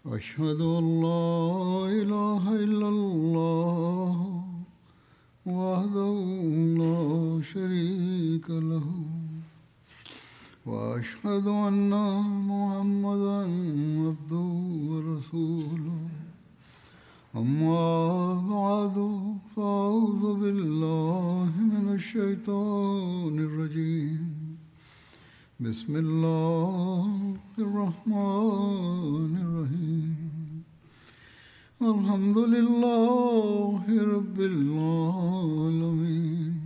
أشهد أن لا إله إلا الله وحده لا شريك له وأشهد أن محمدا عبده ورسوله أما بعد فأعوذ بالله من الشيطان الرجيم بسم الله الرحمن الرحيم الحمد لله رب العالمين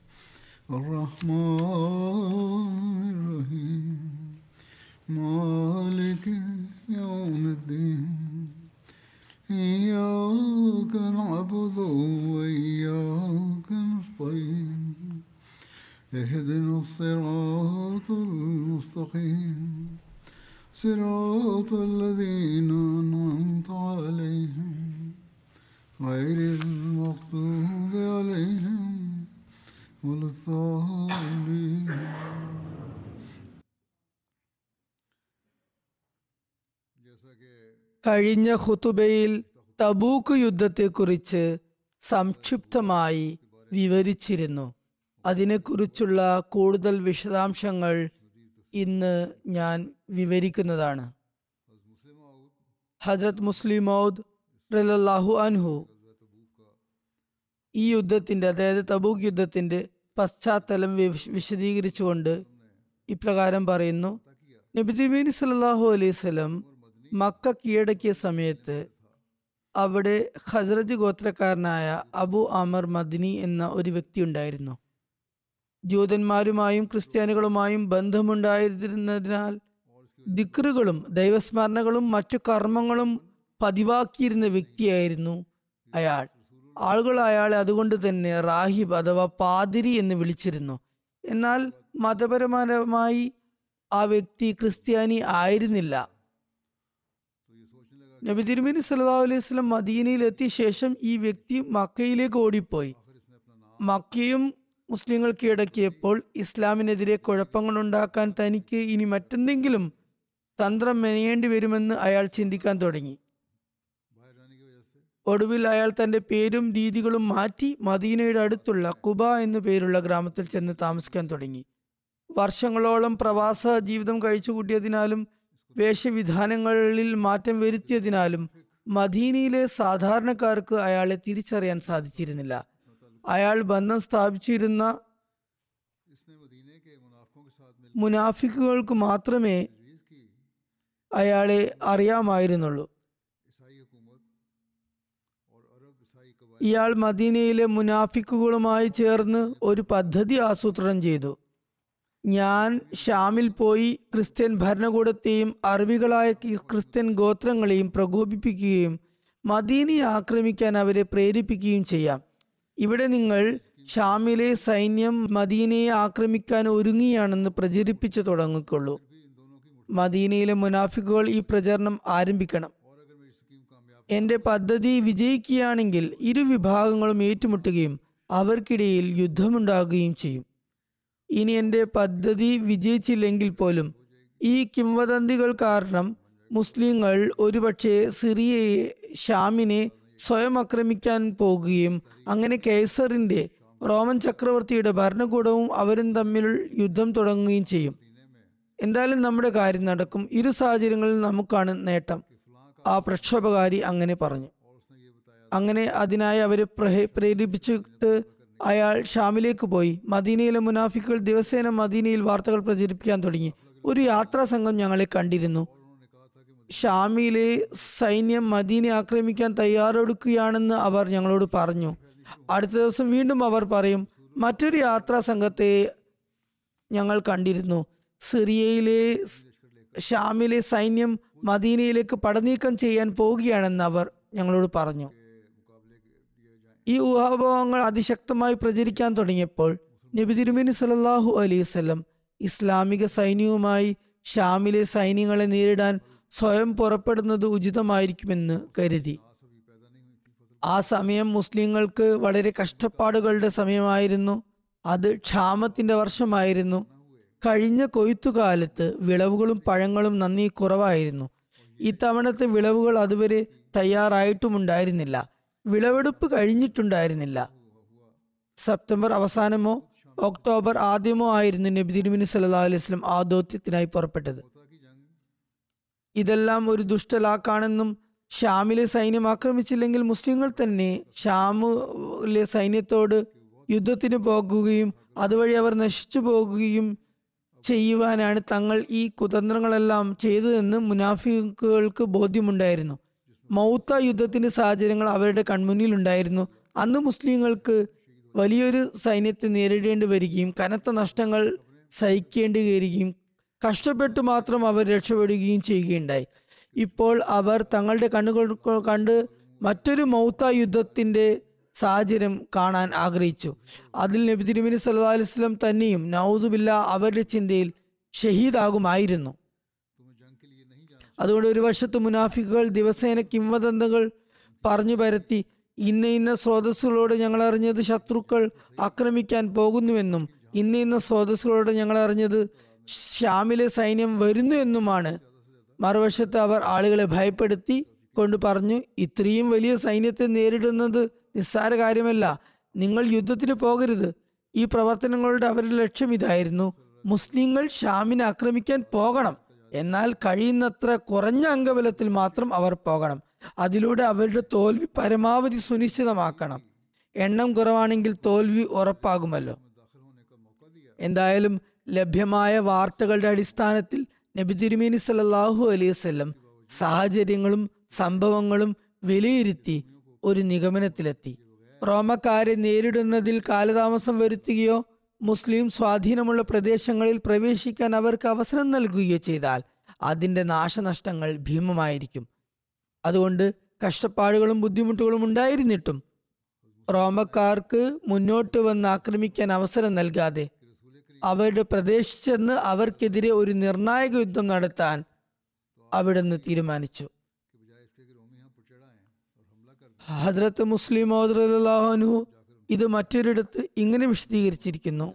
الرحمن الرحيم مالك يوم الدين إياك نعبد وإياك نستعين اهدنا الصراط المستقيم صراط الذين أنعمت عليهم غير المغضوب عليهم ولا الضالين കഴിഞ്ഞ ഖുതുബയിൽ തബൂക്ക് യുദ്ധത്തെക്കുറിച്ച് സംക്ഷിപ്തമായി വിവരിച്ചിരുന്നു അതിനെക്കുറിച്ചുള്ള കൂടുതൽ വിശദാംശങ്ങൾ ഇന്ന് ഞാൻ വിവരിക്കുന്നതാണ് ഹജ്രത് മുസ്ലിം മൗദ് റലാഹു അൻഹു ഈ യുദ്ധത്തിന്റെ അതായത് തബൂക്ക് യുദ്ധത്തിന്റെ പശ്ചാത്തലം വിശ- വിശദീകരിച്ചുകൊണ്ട് ഇപ്രകാരം പറയുന്നു നബി തിരുമേനി സല്ലല്ലാഹു അലൈഹി സ്വലം മക്ക കീഴടക്കിയ സമയത്ത് അവിടെ ഖസ്രജ് ഗോത്രക്കാരനായ അബു അമർ മദ്നി എന്ന ഒരു വ്യക്തി ഉണ്ടായിരുന്നു ജൂതന്മാരുമായും ക്രിസ്ത്യാനികളുമായും ബന്ധമുണ്ടായിരുന്നതിനാൽ ദിക്റുകളും ദൈവസ്മരണകളും മറ്റു കർമ്മങ്ങളും പതിവാക്കിയിരുന്ന വ്യക്തിയായിരുന്നു അയാൾ ആളുകൾ അയാളെ അതുകൊണ്ട് തന്നെ റാഹിബ് അഥവാ പാതിരി എന്ന് വിളിച്ചിരുന്നു എന്നാൽ മതപരമായി ആ വ്യക്തി ക്രിസ്ത്യാനി ആയിരുന്നില്ല നബി തിരുമേനി സല്ലല്ലാഹു അലൈഹി വസല്ലം മദീനയിൽ എത്തിയ ശേഷം ഈ വ്യക്തി മക്കയിലേക്ക് ഓടിപ്പോയി മക്കയും മുസ്ലിങ്ങൾ കീഴടക്കിയപ്പോൾ ഇസ്ലാമിനെതിരെ കുഴപ്പങ്ങൾ ഉണ്ടാക്കാൻ തനിക്ക് ഇനി മറ്റെന്തെങ്കിലും തന്ത്രം മെനയേണ്ടി വരുമെന്ന് അയാൾ ചിന്തിക്കാൻ തുടങ്ങി ഒടുവിൽ അയാൾ തന്റെ പേരും രീതികളും മാറ്റി മദീനയുടെ അടുത്തുള്ള കുബ എന്നു പേരുള്ള ഗ്രാമത്തിൽ ചെന്ന് താമസിക്കാൻ തുടങ്ങി വർഷങ്ങളോളം പ്രവാസ ജീവിതം കഴിച്ചുകൂട്ടിയതിനാലും വേഷവിധാനങ്ങളിൽ മാറ്റം വരുത്തിയതിനാലും മദീനയിലെ സാധാരണക്കാർക്ക് അയാളെ തിരിച്ചറിയാൻ സാധിച്ചിരുന്നില്ല അയാൾ ബന്ധം സ്ഥാപിച്ചിരുന്ന മുനാഫിക്കുകൾക്ക് മാത്രമേ അയാളെ അറിയാമായിരുന്നുള്ളൂ ഇയാൾ മദീനയിലെ മുനാഫിക്കുകളുമായി ചേർന്ന് ഒരു പദ്ധതി ആസൂത്രണം ചെയ്തു ഞാൻ ഷാമിൽ പോയി ക്രിസ്ത്യൻ ഭരണകൂടത്തെയും അറബികളായ കി- ക്രിസ്ത്യൻ ഗോത്രങ്ങളെയും പ്രകോപിപ്പിക്കുകയും മദീനയെ ആക്രമിക്കാൻ അവരെ പ്രേരിപ്പിക്കുകയും ചെയ്യാം ഇവിടെ നിങ്ങൾ ഷാമിലെ സൈന്യം മദീനയെ ആക്രമിക്കാൻ ഒരുങ്ങിയാണെന്ന് പ്രചരിപ്പിച്ചു തുടങ്ങിക്കൊള്ളൂ മദീനയിലെ മുനാഫിക്കുകൾ ഈ പ്രചരണം ആരംഭിക്കണം എന്റെ പദ്ധതി വിജയിക്കുകയാണെങ്കിൽ ഇരു വിഭാഗങ്ങളും ഏറ്റുമുട്ടുകയും അവർക്കിടയിൽ യുദ്ധമുണ്ടാകുകയും ചെയ്യും ഇനി എന്റെ പദ്ധതി വിജയിച്ചില്ലെങ്കിൽ പോലും ഈ കിംവദന്തികൾ കാരണം മുസ്ലിങ്ങൾ ഒരുപക്ഷെ സിറിയയെ ഷാമിനെ സ്വയം ആക്രമിക്കാൻ പോകുകയും അങ്ങനെ കൈസറിന്റെ റോമൻ ചക്രവർത്തിയുടെ ഭരണകൂടവും അവരും തമ്മിൽ യുദ്ധം തുടങ്ങുകയും ചെയ്യും എന്തായാലും നമ്മുടെ കാര്യം നടക്കും ഇരു സാഹചര്യങ്ങളിൽ നമുക്കാണ് നേട്ടം ആ പ്രക്ഷോഭകാരി അങ്ങനെ പറഞ്ഞു അങ്ങനെ അതിനായി അവരെ പ്രഹ- പ്രേരിപ്പിച്ചിട്ട് അയാൾ ഷാമിലേക്ക് പോയി മദീനയിലെ മുനാഫിക്കുകൾ ദിവസേന മദീനയിൽ വാർത്തകൾ പ്രചരിപ്പിക്കാൻ തുടങ്ങി ഒരു യാത്രാ സംഘം ഞങ്ങളെ കണ്ടിരുന്നു ഷാമിലെ സൈന്യം മദീനെ ആക്രമിക്കാൻ തയ്യാറെടുക്കുകയാണെന്ന് അവർ ഞങ്ങളോട് പറഞ്ഞു അടുത്ത ദിവസം വീണ്ടും അവർ പറയും മറ്റൊരു യാത്രാ സംഘത്തെ ഞങ്ങൾ കണ്ടിരുന്നു സിറിയയിലെ സ്- ഷാമിലെ സൈന്യം മദീനയിലേക്ക് പടനീക്കം ചെയ്യാൻ പോവുകയാണെന്ന് അവർ ഞങ്ങളോട് പറഞ്ഞു ഈ ഊഹാഭവങ്ങൾ അതിശക്തമായി പ്രചരിക്കാൻ തുടങ്ങിയപ്പോൾ നബി തിരുമേനി സല്ലല്ലാഹു അലൈഹി വസല്ലം ഇസ്ലാമിക സൈന്യവുമായി ഷാമിലെ സൈന്യങ്ങളെ നേരിടാൻ സ്വയം പുറപ്പെടുന്നത് ഉചിതമായിരിക്കുമെന്ന് കരുതി ആ സമയം മുസ്ലിങ്ങൾക്ക് വളരെ കഷ്ടപ്പാടുകളുടെ സമയമായിരുന്നു അത് ക്ഷാമത്തിന്റെ വർഷമായിരുന്നു കഴിഞ്ഞ കൊയ്ത്തുകാലത്ത് വിളവുകളും പഴങ്ങളും നന്ദി കുറവായിരുന്നു ഇത്തവണത്തെ വിളവുകൾ അതുവരെ തയ്യാറായിട്ടുമുണ്ടായിരുന്നില്ല വിളവെടുപ്പ് കഴിഞ്ഞിട്ടുണ്ടായിരുന്നില്ല സെപ്റ്റംബർ അവസാനമോ ഒക്ടോബർ ആദ്യമോ ആയിരുന്നു നബി തിരുമിനി സല്ലാ അലൈഹി വസല്ലം ആ ദൗത്യത്തിനായി പുറപ്പെട്ടത് ഇതെല്ലാം ഒരു ദുഷ്ടലാക്കാണെന്നും ഷാമിലെ സൈന്യം ആക്രമിച്ചില്ലെങ്കിൽ മുസ്ലിങ്ങൾ തന്നെ ഷാമിലെ സൈന്യത്തോട് യുദ്ധത്തിന് പോകുകയും അതുവഴി അവർ നശിച്ചു പോകുകയും ചെയ്യുവാനാണ് തങ്ങൾ ഈ കുതന്ത്രങ്ങളെല്ലാം ചെയ്തതെന്ന് മുനാഫിക്കുകൾക്ക് ബോധ്യമുണ്ടായിരുന്നു മൗത്ത യുദ്ധത്തിന്റെ സാഹചര്യങ്ങൾ അവരുടെ കൺമുന്നിൽ ഉണ്ടായിരുന്നു അന്ന് മുസ്ലിങ്ങൾക്ക് വലിയൊരു സൈന്യത്തെ നേരിടേണ്ടി വരികയും കനത്ത നഷ്ടങ്ങൾ സഹിക്കേണ്ടി വരികയും കഷ്ടപ്പെട്ട് മാത്രം അവർ രക്ഷപ്പെടുകയും ചെയ്യുകയുണ്ടായി ഇപ്പോൾ അവർ തങ്ങളുടെ കണ്ണുകൾ കൊ- കണ്ട് മറ്റൊരു മൗത്ത യുദ്ധത്തിന്റെ സാഹചര്യം കാണാൻ ആഗ്രഹിച്ചു അതിൽ നബി തിരുമിനി സല്ലാ അലൈഹി വസല്ലം തന്നെയും നൗസുബില്ല അവരുടെ ചിന്തയിൽ ഷഹീദാകുമായിരുന്നു അതുകൊണ്ട് ഒരു വശത്ത് മുനാഫിക്കുകൾ ദിവസേന കിംവദന്തകൾ പറഞ്ഞു പരത്തി ഇന്ന ഇന്ന സ്രോതസ്സുകളോട് ഞങ്ങൾ അറിഞ്ഞത് ശത്രുക്കൾ ആക്രമിക്കാൻ പോകുന്നുവെന്നും ഇന്ന ഇന്ന സ്രോതസ്സുകളോട് ഞങ്ങൾ അറിഞ്ഞത് ഷ്യാമിലെ സൈന്യം വരുന്നു എന്നുമാണ് മറുവശത്ത് അവർ ആളുകളെ ഭയപ്പെടുത്തി കൊണ്ട് പറഞ്ഞു ഇത്രയും വലിയ സൈന്യത്തെ നേരിടുന്നത് നിസ്സാര കാര്യമല്ല നിങ്ങൾ യുദ്ധത്തിന് പോകരുത് ഈ പ്രവർത്തനങ്ങളുടെ അവരുടെ ലക്ഷ്യം ഇതായിരുന്നു മുസ്ലിങ്ങൾ ഷാമിനെ ആക്രമിക്കാൻ പോകണം എന്നാൽ കഴിയുന്നത്ര കുറഞ്ഞ അംഗബലത്തിൽ മാത്രം അവർ പോകണം അതിലൂടെ അവരുടെ തോൽവി പരമാവധി സുനിശ്ചിതമാക്കണം എണ്ണം കുറവാണെങ്കിൽ തോൽവി ഉറപ്പാകുമല്ലോ എന്തായാലും ലഭ്യമായ വാർത്തകളുടെ അടിസ്ഥാനത്തിൽ നബി തിരുമേനി സല്ലല്ലാഹു അലൈഹി വസല്ലം സാഹചര്യങ്ങളും സംഭവങ്ങളും വിലയിരുത്തി ഒരു നിഗമനത്തിലെത്തി റോമക്കാരെ നേരിടുന്നതിൽ കാലതാമസം വരുത്തുകയോ മുസ്ലിം സ്വാധീനമുള്ള പ്രദേശങ്ങളിൽ പ്രവേശിക്കാൻ അവർക്ക് അവസരം നൽകുകയോ ചെയ്താൽ അതിന്റെ നാശനഷ്ടങ്ങൾ ഭീമമായിരിക്കും അതുകൊണ്ട് കഷ്ടപ്പാടുകളും ബുദ്ധിമുട്ടുകളും ഉണ്ടായിരുന്നിട്ടും റോമക്കാർക്ക് മുന്നോട്ട് വന്ന് ആക്രമിക്കാൻ അവസരം നൽകാതെ അവരുടെ പ്രദേശിച്ചെന്ന് അവർക്കെതിരെ ഒരു നിർണായക യുദ്ധം നടത്താൻ അവിടുന്ന് തീരുമാനിച്ചു ഹസ്രത്ത് മുസ്ലിം മോദുലാഹുനു ഇത് മറ്റൊരിടത്ത് ഇങ്ങനെ വിശദീകരിച്ചിരിക്കുന്നു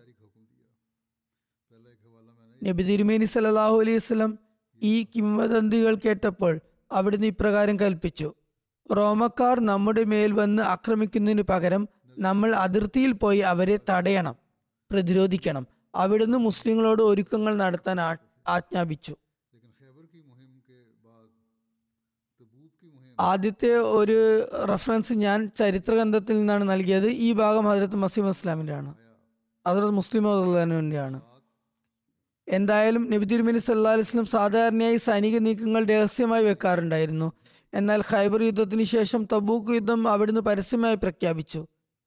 നബി തിരുമേനി സല്ലല്ലാഹു അലൈഹി വസല്ലം ഈ കിംവദന്തികൾ കേട്ടപ്പോൾ അവിടുന്ന് ഇപ്രകാരം കൽപ്പിച്ചു റോമക്കാർ നമ്മുടെ മേൽ വന്ന് ആക്രമിക്കുന്നതിന് പകരം നമ്മൾ അതിർത്തിയിൽ പോയി അവരെ തടയണം പ്രതിരോധിക്കണം അവിടുന്ന് മുസ്ലിങ്ങളോട് ഒരുക്കങ്ങൾ നടത്താൻ ആ- ആജ്ഞാപിച്ചു लेकिन खैबर की मुहिम के बाद तबूक की मुहिम ആദ്യത്തെ ഒരു റെഫറൻസ് ഞാൻ ചരിത്രഗ്രന്ഥത്തിൽ നിന്നാണ് നൽകിയത് ഈ ഭാഗം ഹജരത്ത് മസീം ഇസ്ലാമിന്റെ ആണ് ഹജരത്ത് മുസ്ലിം ആണ് എന്തായാലും നബി തിരുമേനി സല്ലാ അലിസ്ലം സാധാരണയായി സൈനിക നീക്കങ്ങൾ രഹസ്യമായി വെക്കാറുണ്ടായിരുന്നു എന്നാൽ ഖൈബർ യുദ്ധത്തിന് ശേഷം തബൂക്ക് യുദ്ധം അവിടുന്ന് പരസ്യമായി പ്രഖ്യാപിച്ചു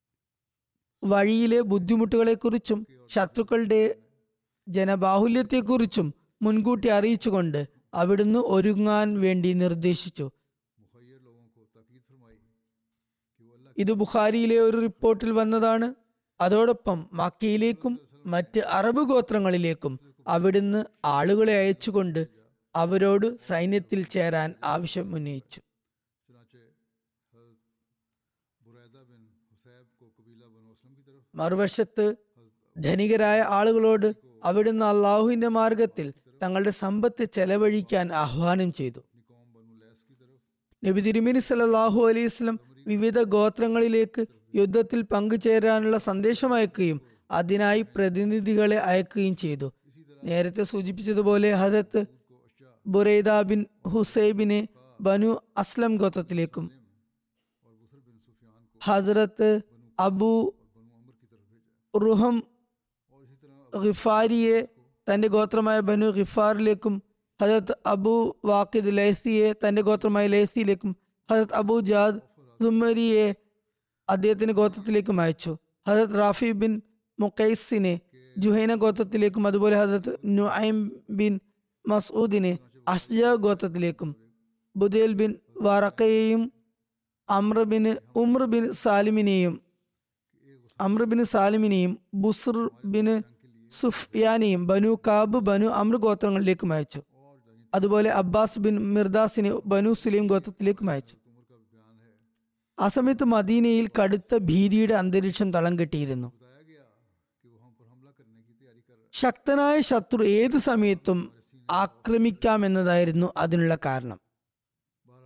വഴിയിലെ ബുദ്ധിമുട്ടുകളെക്കുറിച്ചും ശത്രുക്കളുടെ ജനബാഹുല്യത്തെക്കുറിച്ചും മുൻകൂട്ടി അറിയിച്ചുകൊണ്ട് അവിടുന്ന് ഒരുങ്ങാൻ വേണ്ടി നിർദ്ദേശിച്ചു मुखैर लोगों को ताकीद फरमाई कि वो अल्लाह ഇത് ബുഖാരിയിലെ ഒരു റിപ്പോർട്ടിൽ വന്നതാണ് അതോടൊപ്പം മക്കയിലേക്കും മറ്റ് അറബ് ഗോത്രങ്ങളിലേക്കും അവിടുന്ന് ആളുകളെ അയച്ചുകൊണ്ട് അവരോട് സൈന്യത്തിൽ ചേരാൻ ആവശ്യം ഉന്നയിച്ചു चुनाचे हज़रत बुरैदा बिन हुसैब को कबीला बन असलम की तरफ മറുവശത്ത് ധനികരായ ആളുകളോട് അവിടുന്ന് അള്ളാഹുവിന്റെ മാർഗത്തിൽ തങ്ങളുടെ സമ്പത്ത് ചെലവഴിക്കാൻ ആഹ്വാനം ചെയ്തു अपनी कौम बनु लैस की तरफ നബി തിരുമേനി സല്ലല്ലാഹു അലൈഹി വസല്ലം വിവിധ ഗോത്രങ്ങളിലേക്ക് യുദ്ധത്തിൽ പങ്കുചേരാനുള്ള സന്ദേശം അയക്കുകയും അതിനായി പ്രതിനിധികളെ അയക്കുകയും ചെയ്തു നേരത്തെ സൂചിപ്പിച്ചതുപോലെ ഹജരത്ത് ബുറൈദ ബിൻ ഹുസൈബിനെ ബനു അസ്ലം ഗോത്രത്തിലേക്കും और बुसर बिन सुफियान को ഹസരത്ത് അബു बनु अमर की तरफ भेजा റുഹം और इसी तरह ഖിഫാരിയെ തന്റെ ഗോത്രമായ ബനു ഖിഫാറിലേക്കും ഹജരത് അബു വാക്കിദ് ലൈസിയെ തന്റെ ഗോത്രമായ ലൈസിയിലേക്കും ഹജരത് അബു ജാദ് സുമരിയെ അദ്ദേഹത്തിന്റെ ഗോത്രത്തിലേക്കും അയച്ചു ഹജരത് റാഫി ബിൻ മുക്കൈസിനെ ജുഹൈന ഗോത്രത്തിലേക്കും അതുപോലെ ഹജരത് നുഐം ബിൻ മസൂദിനെ അഷ്ജ ഗോത്രത്തിലേക്കും ബുദേൽ ബിൻ വറക്കയെയും അമ്ര ബിൻ ഉമ്ര ബിൻ സാലിമിനെയും അമ്ര ബിൻ സാലിമിനെയും ബുസ്ർ ബിൻ സുഫ്യാനെയും ബനു കാബ് ബനു അമ്ര ഗോത്രങ്ങളിലേക്കും അയച്ചു അതുപോലെ അബ്ബാസ് ബിൻ മിർദാസിനെ ബനു സുലൈം ഗോത്രത്തിലേക്കും അയച്ചു उमर का बयान है ആ സമയത്ത് മദീനയിൽ കടുത്ത ഭീതിയുടെ അന്തരീക്ഷം തളം കെട്ടിയിരുന്നു बताया गया कि वो हम पर हमला करने की तैयारी कर रहा ശക്തനായ ശത്രു ഏത് സമയത്തും ആക്രമിക്കാമെന്നതായിരുന്നു അതിനുള്ള കാരണം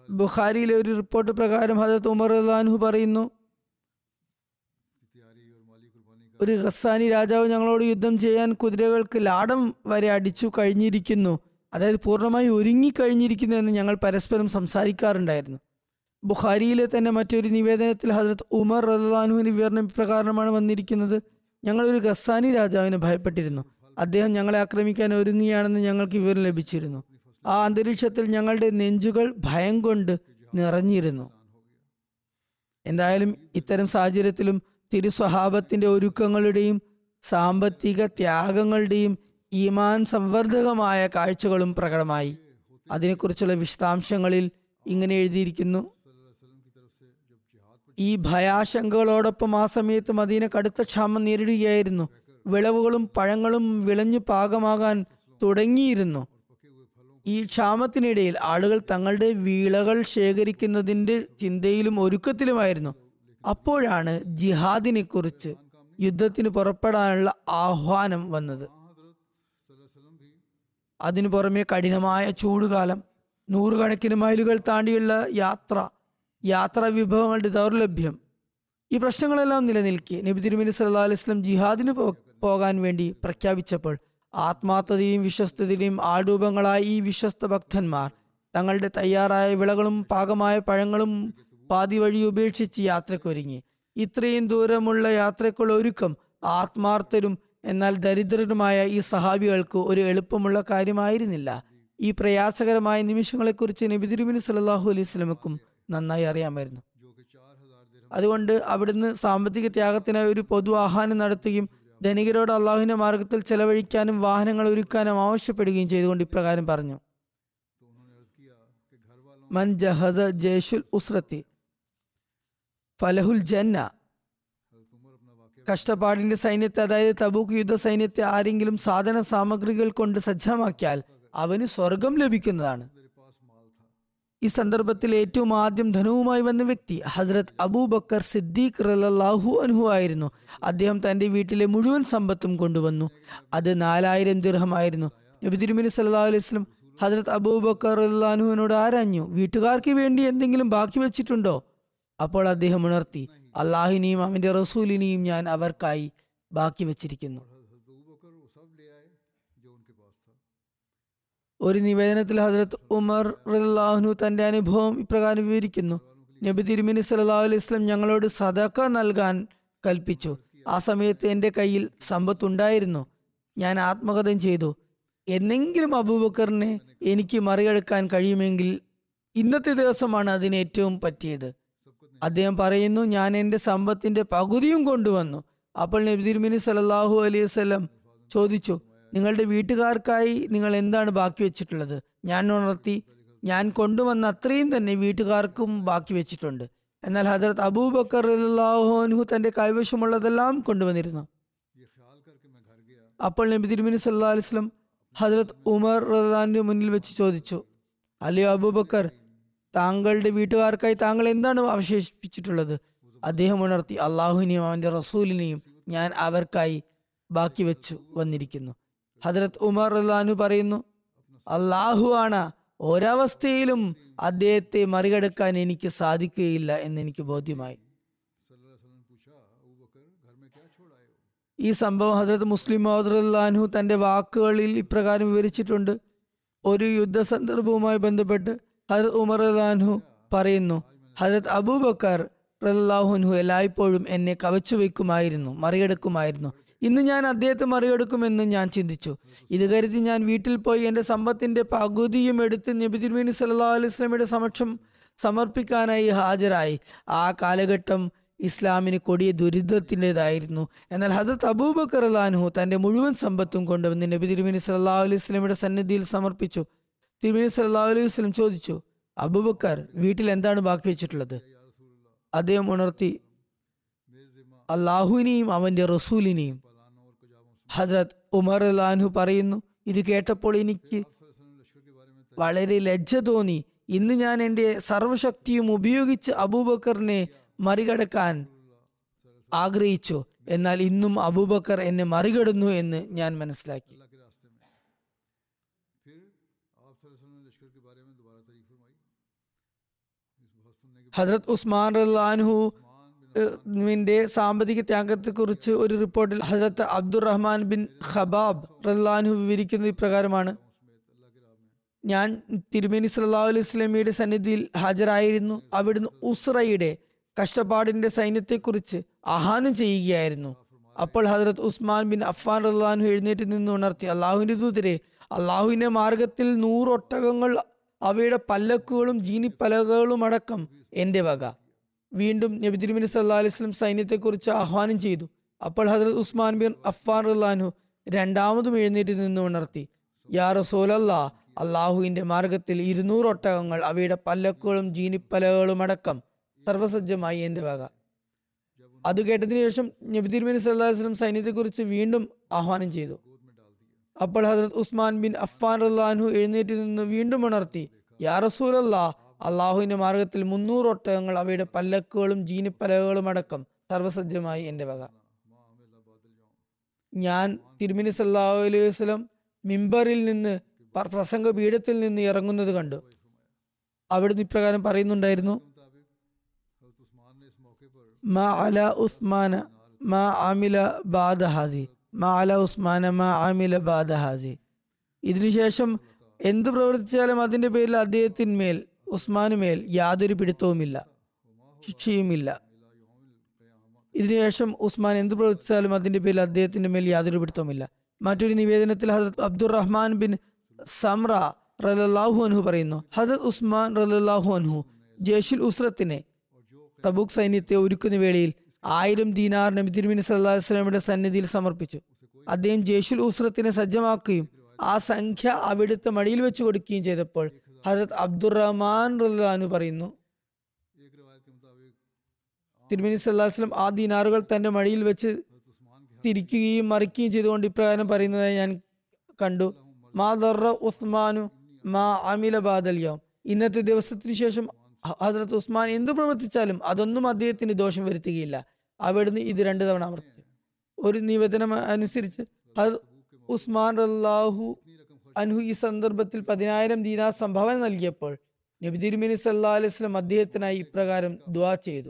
ബുഖാരിയിലെ ഒരു റിപ്പോർട്ട് പ്രകാരം ഹജരത് ഉമർ അള്ളാൻഹു പറയുന്നു की तैयारी और माली कुर्बानी का ഒരു ഖസാനി രാജാവ് ഞങ്ങളോട് യുദ്ധം ചെയ്യാൻ കുതിരകൾക്ക് ലാടം വരെ അടിച്ചു കഴിഞ്ഞിരിക്കുന്നു അതായത് പൂർണ്ണമായി ഒരുങ്ങിക്കഴിഞ്ഞിരിക്കുന്നു എന്ന് ഞങ്ങൾ പരസ്പരം സംസാരിക്കാറുണ്ടായിരുന്നു ബുഖാരിയിലെ തന്നെ മറ്റൊരു നിവേദനത്തിൽ ഹജരത് ഉമർ റഹ്ലാനുവിന്റെ വിവരണം ഇപ്രകാരമാണ് വന്നിരിക്കുന്നത് ഞങ്ങൾ ഒരു ഖസാനി രാജാവിനെ ഭയപ്പെട്ടിരുന്നു അദ്ദേഹം ഞങ്ങളെ ആക്രമിക്കാൻ ഒരുങ്ങുകയാണെന്ന് ഞങ്ങൾക്ക് വിവരം ലഭിച്ചിരുന്നു ആ അന്തരീക്ഷത്തിൽ ഞങ്ങളുടെ നെഞ്ചുകൾ ഭയം കൊണ്ട് നിറഞ്ഞിരുന്നു എന്തായാലും ഇത്തരം സാഹചര്യത്തിലും തിരുസ്വഹാബത്തിന്റെ ഒരുക്കങ്ങളുടെയും സാമ്പത്തിക ത്യാഗങ്ങളുടെയും ഈമാൻ സംവർദ്ധകമായ കാഴ്ചകളും പ്രകടമായി അതിനെക്കുറിച്ചുള്ള വിശദാംശങ്ങളിൽ ഇങ്ങനെ എഴുതിയിരിക്കുന്നു वसल्लम की तरफ से जब जिहाद पर ഈ ഭയാശങ്കകളോടൊപ്പം ആ സമയത്ത് മദീന കടുത്ത ക്ഷാമം നേരിടുകയായിരുന്നു വിളവുകളും പഴങ്ങളും വിളഞ്ഞു പാകമാകാൻ തുടങ്ങിയിരുന്നു पके हुए फलों ഈ ക്ഷാമത്തിനിടയിൽ ആളുകൾ തങ്ങളുടെ വിളകൾ ശേഖരിക്കുന്നതിന്റെ ചിന്തയിലും ഒരുക്കത്തിലുമായിരുന്നു അപ്പോഴാണ് ജിഹാദിനെ കുറിച്ച് യുദ്ധത്തിന് പുറപ്പെടാനുള്ള ആഹ്വാനം വന്നത് हाँ हजरत वसल्लम भी അതിനു പുറമെ കഠിനമായ ചൂടുകാലം നൂറുകണക്കിന് മൈലുകൾ താണ്ടിയുള്ള യാത്ര യാത്രാ വിഭവങ്ങളുടെ ദൗർലഭ്യം ഈ പ്രശ്നങ്ങളെല്ലാം നിലനിൽക്കെ നബി തിരുമേനി സല്ലാ അലൈഹി വസല്ലം ജിഹാദിന് പോ- പോകാൻ വേണ്ടി പ്രഖ്യാപിച്ചപ്പോൾ ആത്മാർത്ഥതയും വിശ്വസ്തതയും ആരൂപങ്ങളായ ഈ വിശ്വസ്ത ഭക്തന്മാർ തങ്ങളുടെ തയ്യാറായ വിളകളും പാകമായ പഴങ്ങളും പാതി വഴി ഉപേക്ഷിച്ച് യാത്രക്കൊരുങ്ങി ഇത്രയും ദൂരമുള്ള യാത്രക്കുള്ള ഒരുക്കം ആത്മാർത്ഥരും എന്നാൽ ദരിദ്രരുമായ ഈ സഹാബികൾക്ക് ഒരു എളുപ്പമുള്ള കാര്യമായിരുന്നില്ല ഈ പ്രയാസകരമായ നിമിഷങ്ങളെക്കുറിച്ച് നബി തിരുമേനി സല്ലല്ലാഹു അലൈഹി സ്വലമക്കും നന്നായി അറിയാമായിരുന്നു जो कि चार हजार दिरहम അതുകൊണ്ട് അവിടുന്ന് സാമ്പത്തിക ത്യാഗത്തിനായി ഒരു പൊതു ആഹ്വാനം നടത്തുകയും ധനികരോട് അള്ളാഹുവിന്റെ മാർഗത്തിൽ ചെലവഴിക്കാനും വാഹനങ്ങൾ ഒരുക്കാനും ആവശ്യപ്പെടുകയും ചെയ്തുകൊണ്ട് ഇപ്രകാരം പറഞ്ഞു तो उन्होंने अर्ज किया कि घर वालों മൻ ജഹസ ജേഷുൽ ഉസ്രത്തി ഫലഹുൽ ജന്ന हजरत उमर अपना वाक्य കഷ്ടപ്പാടിന്റെ സൈന്യത്തെ അതായത് തബൂക്ക് യുദ്ധ സൈന്യത്തെ ആരെങ്കിലും സാധന സാമഗ്രികൾ കൊണ്ട് സജ്ജമാക്കിയാൽ അവന് സ്വർഗം ലഭിക്കുന്നതാണ് मेरे पास माल था ഈ സന്ദർഭത്തിൽ ഏറ്റവും ആദ്യം ധനവുമായി വന്ന വ്യക്തി ഹസ്രത് അബൂബക്കർ സിദ്ദീഖ് റലാഹു അനുഹു ആയിരുന്നു അദ്ദേഹം തന്റെ വീട്ടിലെ മുഴുവൻ സമ്പത്തും കൊണ്ടുവന്നു അത് നാലായിരം ദിർഹമായിരുന്നു നബി തിരുമിനി സല്ലാ അലൈഹി വസല്ലം ഹസ്രത് അബൂബക്കർ റലാഹുവിനോട് ആരാഞ്ഞു വീട്ടുകാർക്ക് വേണ്ടി എന്തെങ്കിലും ബാക്കി വെച്ചിട്ടുണ്ടോ അപ്പോൾ അദ്ദേഹം ഉണർത്തി അള്ളാഹിനെയും അവന്റെ റസൂലിനെയും ഞാൻ അവർക്കായി ബാക്കി വെച്ചിരിക്കുന്നു और हजरत अबू बकर वो सब ले आए जो उनके पास था ഒരു നിവേദനത്തിൽ ഹസ്രത്ത് ഉമർ റലാഹുനു തന്റെ അനുഭവം ഇപ്രകാരം വിവരിക്കുന്നു നബി തിരുമിനി സല്ലാ അലൈഹി വസല്ലം ഞങ്ങളോട് സദക്ക നൽകാൻ കൽപ്പിച്ചു ആ സമയത്ത് എൻ്റെ കയ്യിൽ സമ്പത്തുണ്ടായിരുന്നു ഞാൻ ആത്മകഥം ചെയ്തു എന്നെങ്കിലും അബൂബക്കറിനെ എനിക്ക് മറികടക്കാൻ കഴിയുമെങ്കിൽ ഇന്നത്തെ ദിവസമാണ് അതിന് ഏറ്റവും പറ്റിയത് അദ്ദേഹം പറയുന്നു ഞാൻ എൻ്റെ സമ്പത്തിന്റെ പകുതിയും കൊണ്ടുവന്നു അപ്പോൾ നബി തിരുമിനി സല്ലല്ലാഹു അലൈഹി വസല്ലം ചോദിച്ചു നിങ്ങളുടെ വീട്ടുകാർക്കായി നിങ്ങൾ എന്താണ് ബാക്കി വെച്ചിട്ടുള്ളത് ഞാൻ ഉണർത്തി ഞാൻ കൊണ്ടുവന്ന അത്രയും തന്നെ വീട്ടുകാർക്കും ബാക്കി വെച്ചിട്ടുണ്ട് എന്നാൽ ഹജറത് അബൂബക്കർ അൻഹു തന്റെ കൈവശമുള്ളതെല്ലാം കൊണ്ടുവന്നിരുന്നു ये ख्याल करके मैं घर गया അപ്പോൾ നബി തിരുമിനി സല്ലാ അലിസ്ലം ഹജറത് ഉമർ റഹ്ലാന്റെ മുന്നിൽ വെച്ച് ചോദിച്ചു അല്ലയോ അബൂബക്കർ താങ്കളുടെ വീട്ടുകാർക്കായി താങ്കൾ എന്താണ് അവശേഷിപ്പിച്ചിട്ടുള്ളത് അദ്ദേഹം ഉണർത്തി അള്ളാഹുവിനെയും അവന്റെ റസൂലിനെയും ഞാൻ അവർക്കായി ബാക്കി വെച്ചു വന്നിരിക്കുന്നു ഹജറത് ഉമർ റഹ്ലാനു പറയുന്നു അള്ളാഹു ആണ് ഒരവസ്ഥയിലും അദ്ദേഹത്തെ മറികടക്കാൻ എനിക്ക് സാധിക്കുകയില്ല എന്ന് എനിക്ക് ബോധ്യമായി सल्लल्लाहु अलैहि वसल्लम ने पूछा अबू बकर घर में क्या छोड़ आए हो ഈ സംഭവം ഹജരത് മുസ്ലിം മൗദുല്ലാൻഹു തന്റെ വാക്കുകളിൽ ഇപ്രകാരം വിവരിച്ചിട്ടുണ്ട് ഒരു യുദ്ധ സന്ദർഭവുമായി ബന്ധപ്പെട്ട് ഹജരത് ഉമർ അല്ലാൻഹു പറയുന്നു ഹജരത് അബൂബക്കർ റല്ലാഹുൻഹു എല്ലായ്പ്പോഴും എന്നെ കവച്ചു വയ്ക്കുമായിരുന്നു മറികടക്കുമായിരുന്നു ഇന്ന് ഞാൻ അദ്ദേഹത്തെ മറികടക്കുമെന്ന് ഞാൻ ചിന്തിച്ചു ഇത് കരുതി ഞാൻ വീട്ടിൽ പോയി എൻ്റെ സമ്പത്തിന്റെ പകുതിയും എടുത്ത് നബി തിരുമേനി സല്ലാ അലൈഹി സ്വലമയുടെ സമക്ഷം സമർപ്പിക്കാനായി ഹാജരായി ആ കാലഘട്ടം ഇസ്ലാമിന് കൊടിയ ദുരിതത്തിൻ്റെതായിരുന്നു എന്നാൽ ഹജരത് അബൂബക്കർ അലാൻഹു തന്റെ മുഴുവൻ സമ്പത്തും കൊണ്ടുവന്ന് നബി തിരുമേനി സല്ലാ അലൈഹി സ്വലമയുടെ സന്നിധിയിൽ സമർപ്പിച്ചു തിരുമേനി സല്ലാ അലൈഹി വസ്ലം ചോദിച്ചു അബൂബക്കർ വീട്ടിൽ എന്താണ് ബാക്കി വെച്ചിട്ടുള്ളത് അദ്ദേഹം ഉണർത്തി मेरे जिम्मा അള്ളാഹുവിനെയും അവന്റെ റസൂലിനെയും पलानों और कजामों से ഹജ്രത് ഉമർ അലാൻഹു പറയുന്നു ഇത് കേട്ടപ്പോൾ എനിക്ക് आप सल्लल्लाहु अलैहि वसल्लम लश्कर के बारे में तय വളരെ ലജ്ജ തോന്നി ഇന്ന് ഞാൻ എൻ്റെ സർവശക്തിയും ഉപയോഗിച്ച് അബൂബക്കറിനെ മറികടക്കാൻ ആഗ്രഹിച്ചു എന്നാൽ ഇന്നും അബൂബക്കർ എന്നെ മറികടന്നു എന്ന് ഞാൻ മനസ്സിലാക്കി अल्लाह के रास्ते में फिर आप सल्लल्लाहु अलैहि वसल्लम ने लश्कर के बारे में दोबारा तारीफ फरमाई ഹസ്രത് ഉസ്മാൻ റഹ്ലാൻഹു ിന്റെ സാമ്പത്തിക ത്യാഗത്തെക്കുറിച്ച് ഒരു റിപ്പോർട്ടിൽ ഹസ്രത്ത് അബ്ദുറഹ്മാൻ ബിൻ ഖബാബ് റഹ്ലാൻഹു വിവരിക്കുന്നത് ഇപ്രകാരമാണ് ഞാൻ തിരുമേനി സല്ലല്ലാഹു അലൈഹി സ്വലമിയുടെ സന്നിധിയിൽ ഹാജരായിരുന്നു അവിടുന്ന് ഉസ്രയുടെ കഷ്ടപ്പാടിന്റെ സൈന്യത്തെക്കുറിച്ച് ആഹ്വാനം ചെയ്യുകയായിരുന്നു അപ്പോൾ ഹജറത് ഉസ്മാൻ ബിൻ അഫ്ഫാൻ റഹ്ലാൻഹു എഴുന്നേറ്റ് നിന്ന് ഉണർത്തി അള്ളാഹുവിന്റെ ദൂതരെ അള്ളാഹുവിന്റെ മാർഗത്തിൽ നൂറൊട്ടകങ്ങൾ അവയുടെ പല്ലക്കുകളും ജീനിപ്പലകകളും അടക്കം എന്റെ വക വീണ്ടും നബി തിരുമേനി സല്ലാ അലൈഹി സ്വലം സൈന്യത്തെക്കുറിച്ച് ആഹ്വാനം ചെയ്തു അപ്പോൾ ഹജറത് ഉസ്മാൻ ബിൻ അഫ്ഫാൻ റഹ്ലാൻഹു രണ്ടാമതും എഴുന്നേറ്റ് നിന്ന് ഉണർത്തി യാ റസൂലല്ലാ അള്ളാഹുവിന്റെ മാർഗത്തിൽ ഇരുന്നൂറ് ഒട്ടകങ്ങൾ അവയുടെ പല്ലക്കുകളും ജീനിപ്പലകളും അടക്കം സർവസജ്ജമായി എന്റെ വക അത് കേട്ടതിനു ശേഷം നബി തിരുമേനി സല്ലല്ലാഹു അലൈഹി വസല്ലം സൈന്യത്തെക്കുറിച്ച് വീണ്ടും ആഹ്വാനം ചെയ്തു അപ്പോൾ ഹജറത് ഉസ്മാൻ ബിൻ അഫ്ഫാൻ റഹ്ലാൻഹു എഴുന്നേറ്റ് നിന്ന് വീണ്ടും ഉണർത്തി യാ റസൂലല്ലാ അള്ളാഹുവിന്റെ മാർഗത്തിൽ മുന്നൂറ് ഒട്ടകങ്ങൾ അവയുടെ പല്ലക്കുകളും ജീനിപ്പലകളും അടക്കം സർവസജ്ജമായി എന്റെ വക ഞാൻ തിരുമേനി സല്ലല്ലാഹു അലൈഹി വസല്ലം മിമ്പറിൽ നിന്ന് പ- പ്രസംഗ പീഠത്തിൽ നിന്ന് ഇറങ്ങുന്നത് കണ്ടു അവിടുന്ന് ഇപ്രകാരം പറയുന്നുണ്ടായിരുന്നു മാ അല ഉസ്മാന മാ ആമില ബാദ ഹാസി മാ അല ഉസ്മാന മാ ആമില ബാദ ഹാസി ഇതിനുശേഷം എന്ത് പ്രവർത്തിച്ചാലും അതിന്റെ പേരിൽ അദ്ദേഹത്തിന്മേൽ ഉസ്മാനുമേൽ യാതൊരു പിടുത്തവുമില്ല ശിക്ഷയുമില്ല ഇതിനുശേഷം ഉസ്മാൻ എന്ത് പ്രവർത്തിച്ചാലും അതിന്റെ പേരിൽ അദ്ദേഹത്തിന്റെ മേൽ യാതൊരു പിടുത്തവുമില്ല മറ്റൊരു നിവേദനത്തിൽ ഹസരത് അബ്ദുറഹ്മാൻ ബിൻ സംറ റലാഹു അൻഹു പറയുന്നു ഹസരത് ഉസ്മാൻ റലാഹു അൻഹു ജയ്ഷുൽ ഉസ്രത്തിനെ തബൂക്ക് സൈന്യത്തെ ഒരുക്കുന്ന വേളയിൽ ആയിരം ദീനാർ നബി തിരുമിനി സല്ലല്ലാഹു അലൈഹി വസല്ലമയുടെ സന്നിധിയിൽ സമർപ്പിച്ചു അദ്ദേഹം ജയ്ഷുൽ ഉസ്രത്തിനെ സജ്ജമാക്കുകയും ആ സംഖ്യ അവിടുത്തെ മടിയിൽ വെച്ച് കൊടുക്കുകയും ചെയ്തപ്പോൾ ഹജരത് അബ്ദുറഹ്മാൻ റഹ്ലാനു പറയുന്നു തിരുമേനി സല്ലല്ലാഹു അലൈഹി വസല്ലം ആ ദീനാറുകൾ തന്റെ മടിയിൽ വെച്ച് തിരിക്കുകയും മറിക്കുകയും ചെയ്തുകൊണ്ട് ഇപ്രകാരം പറയുന്നതായി ഞാൻ കണ്ടു മാ ദർറ ഉസ്മാനു മാ അമില ബാദൽയാം ഇന്നത്തെ ദിവസത്തിന് ശേഷം ഹ- ഹസ്രത്ത് ഉസ്മാൻ എന്ത് പ്രവർത്തിച്ചാലും അതൊന്നും അദ്ദേഹത്തിന് ദോഷം വരുത്തുകയില്ല അവിടുന്ന് ഇത് രണ്ടു തവണ ആവർത്തിച്ചു ഒരു നിവേദനം അനുസരിച്ച് ഹസ്രത്ത് ഉസ്മാൻ അള്ളാഹു അൻഹു ഈ സന്ദർഭത്തിൽ പതിനായിരം ദീനാർ സംഭാവന നൽകിയപ്പോൾ നബി തിരുമേനി സല്ലാ അലൈഹി വസല്ലം അദ്ദേഹത്തിനായി ഇപ്രകാരം ദുആ ചെയ്തു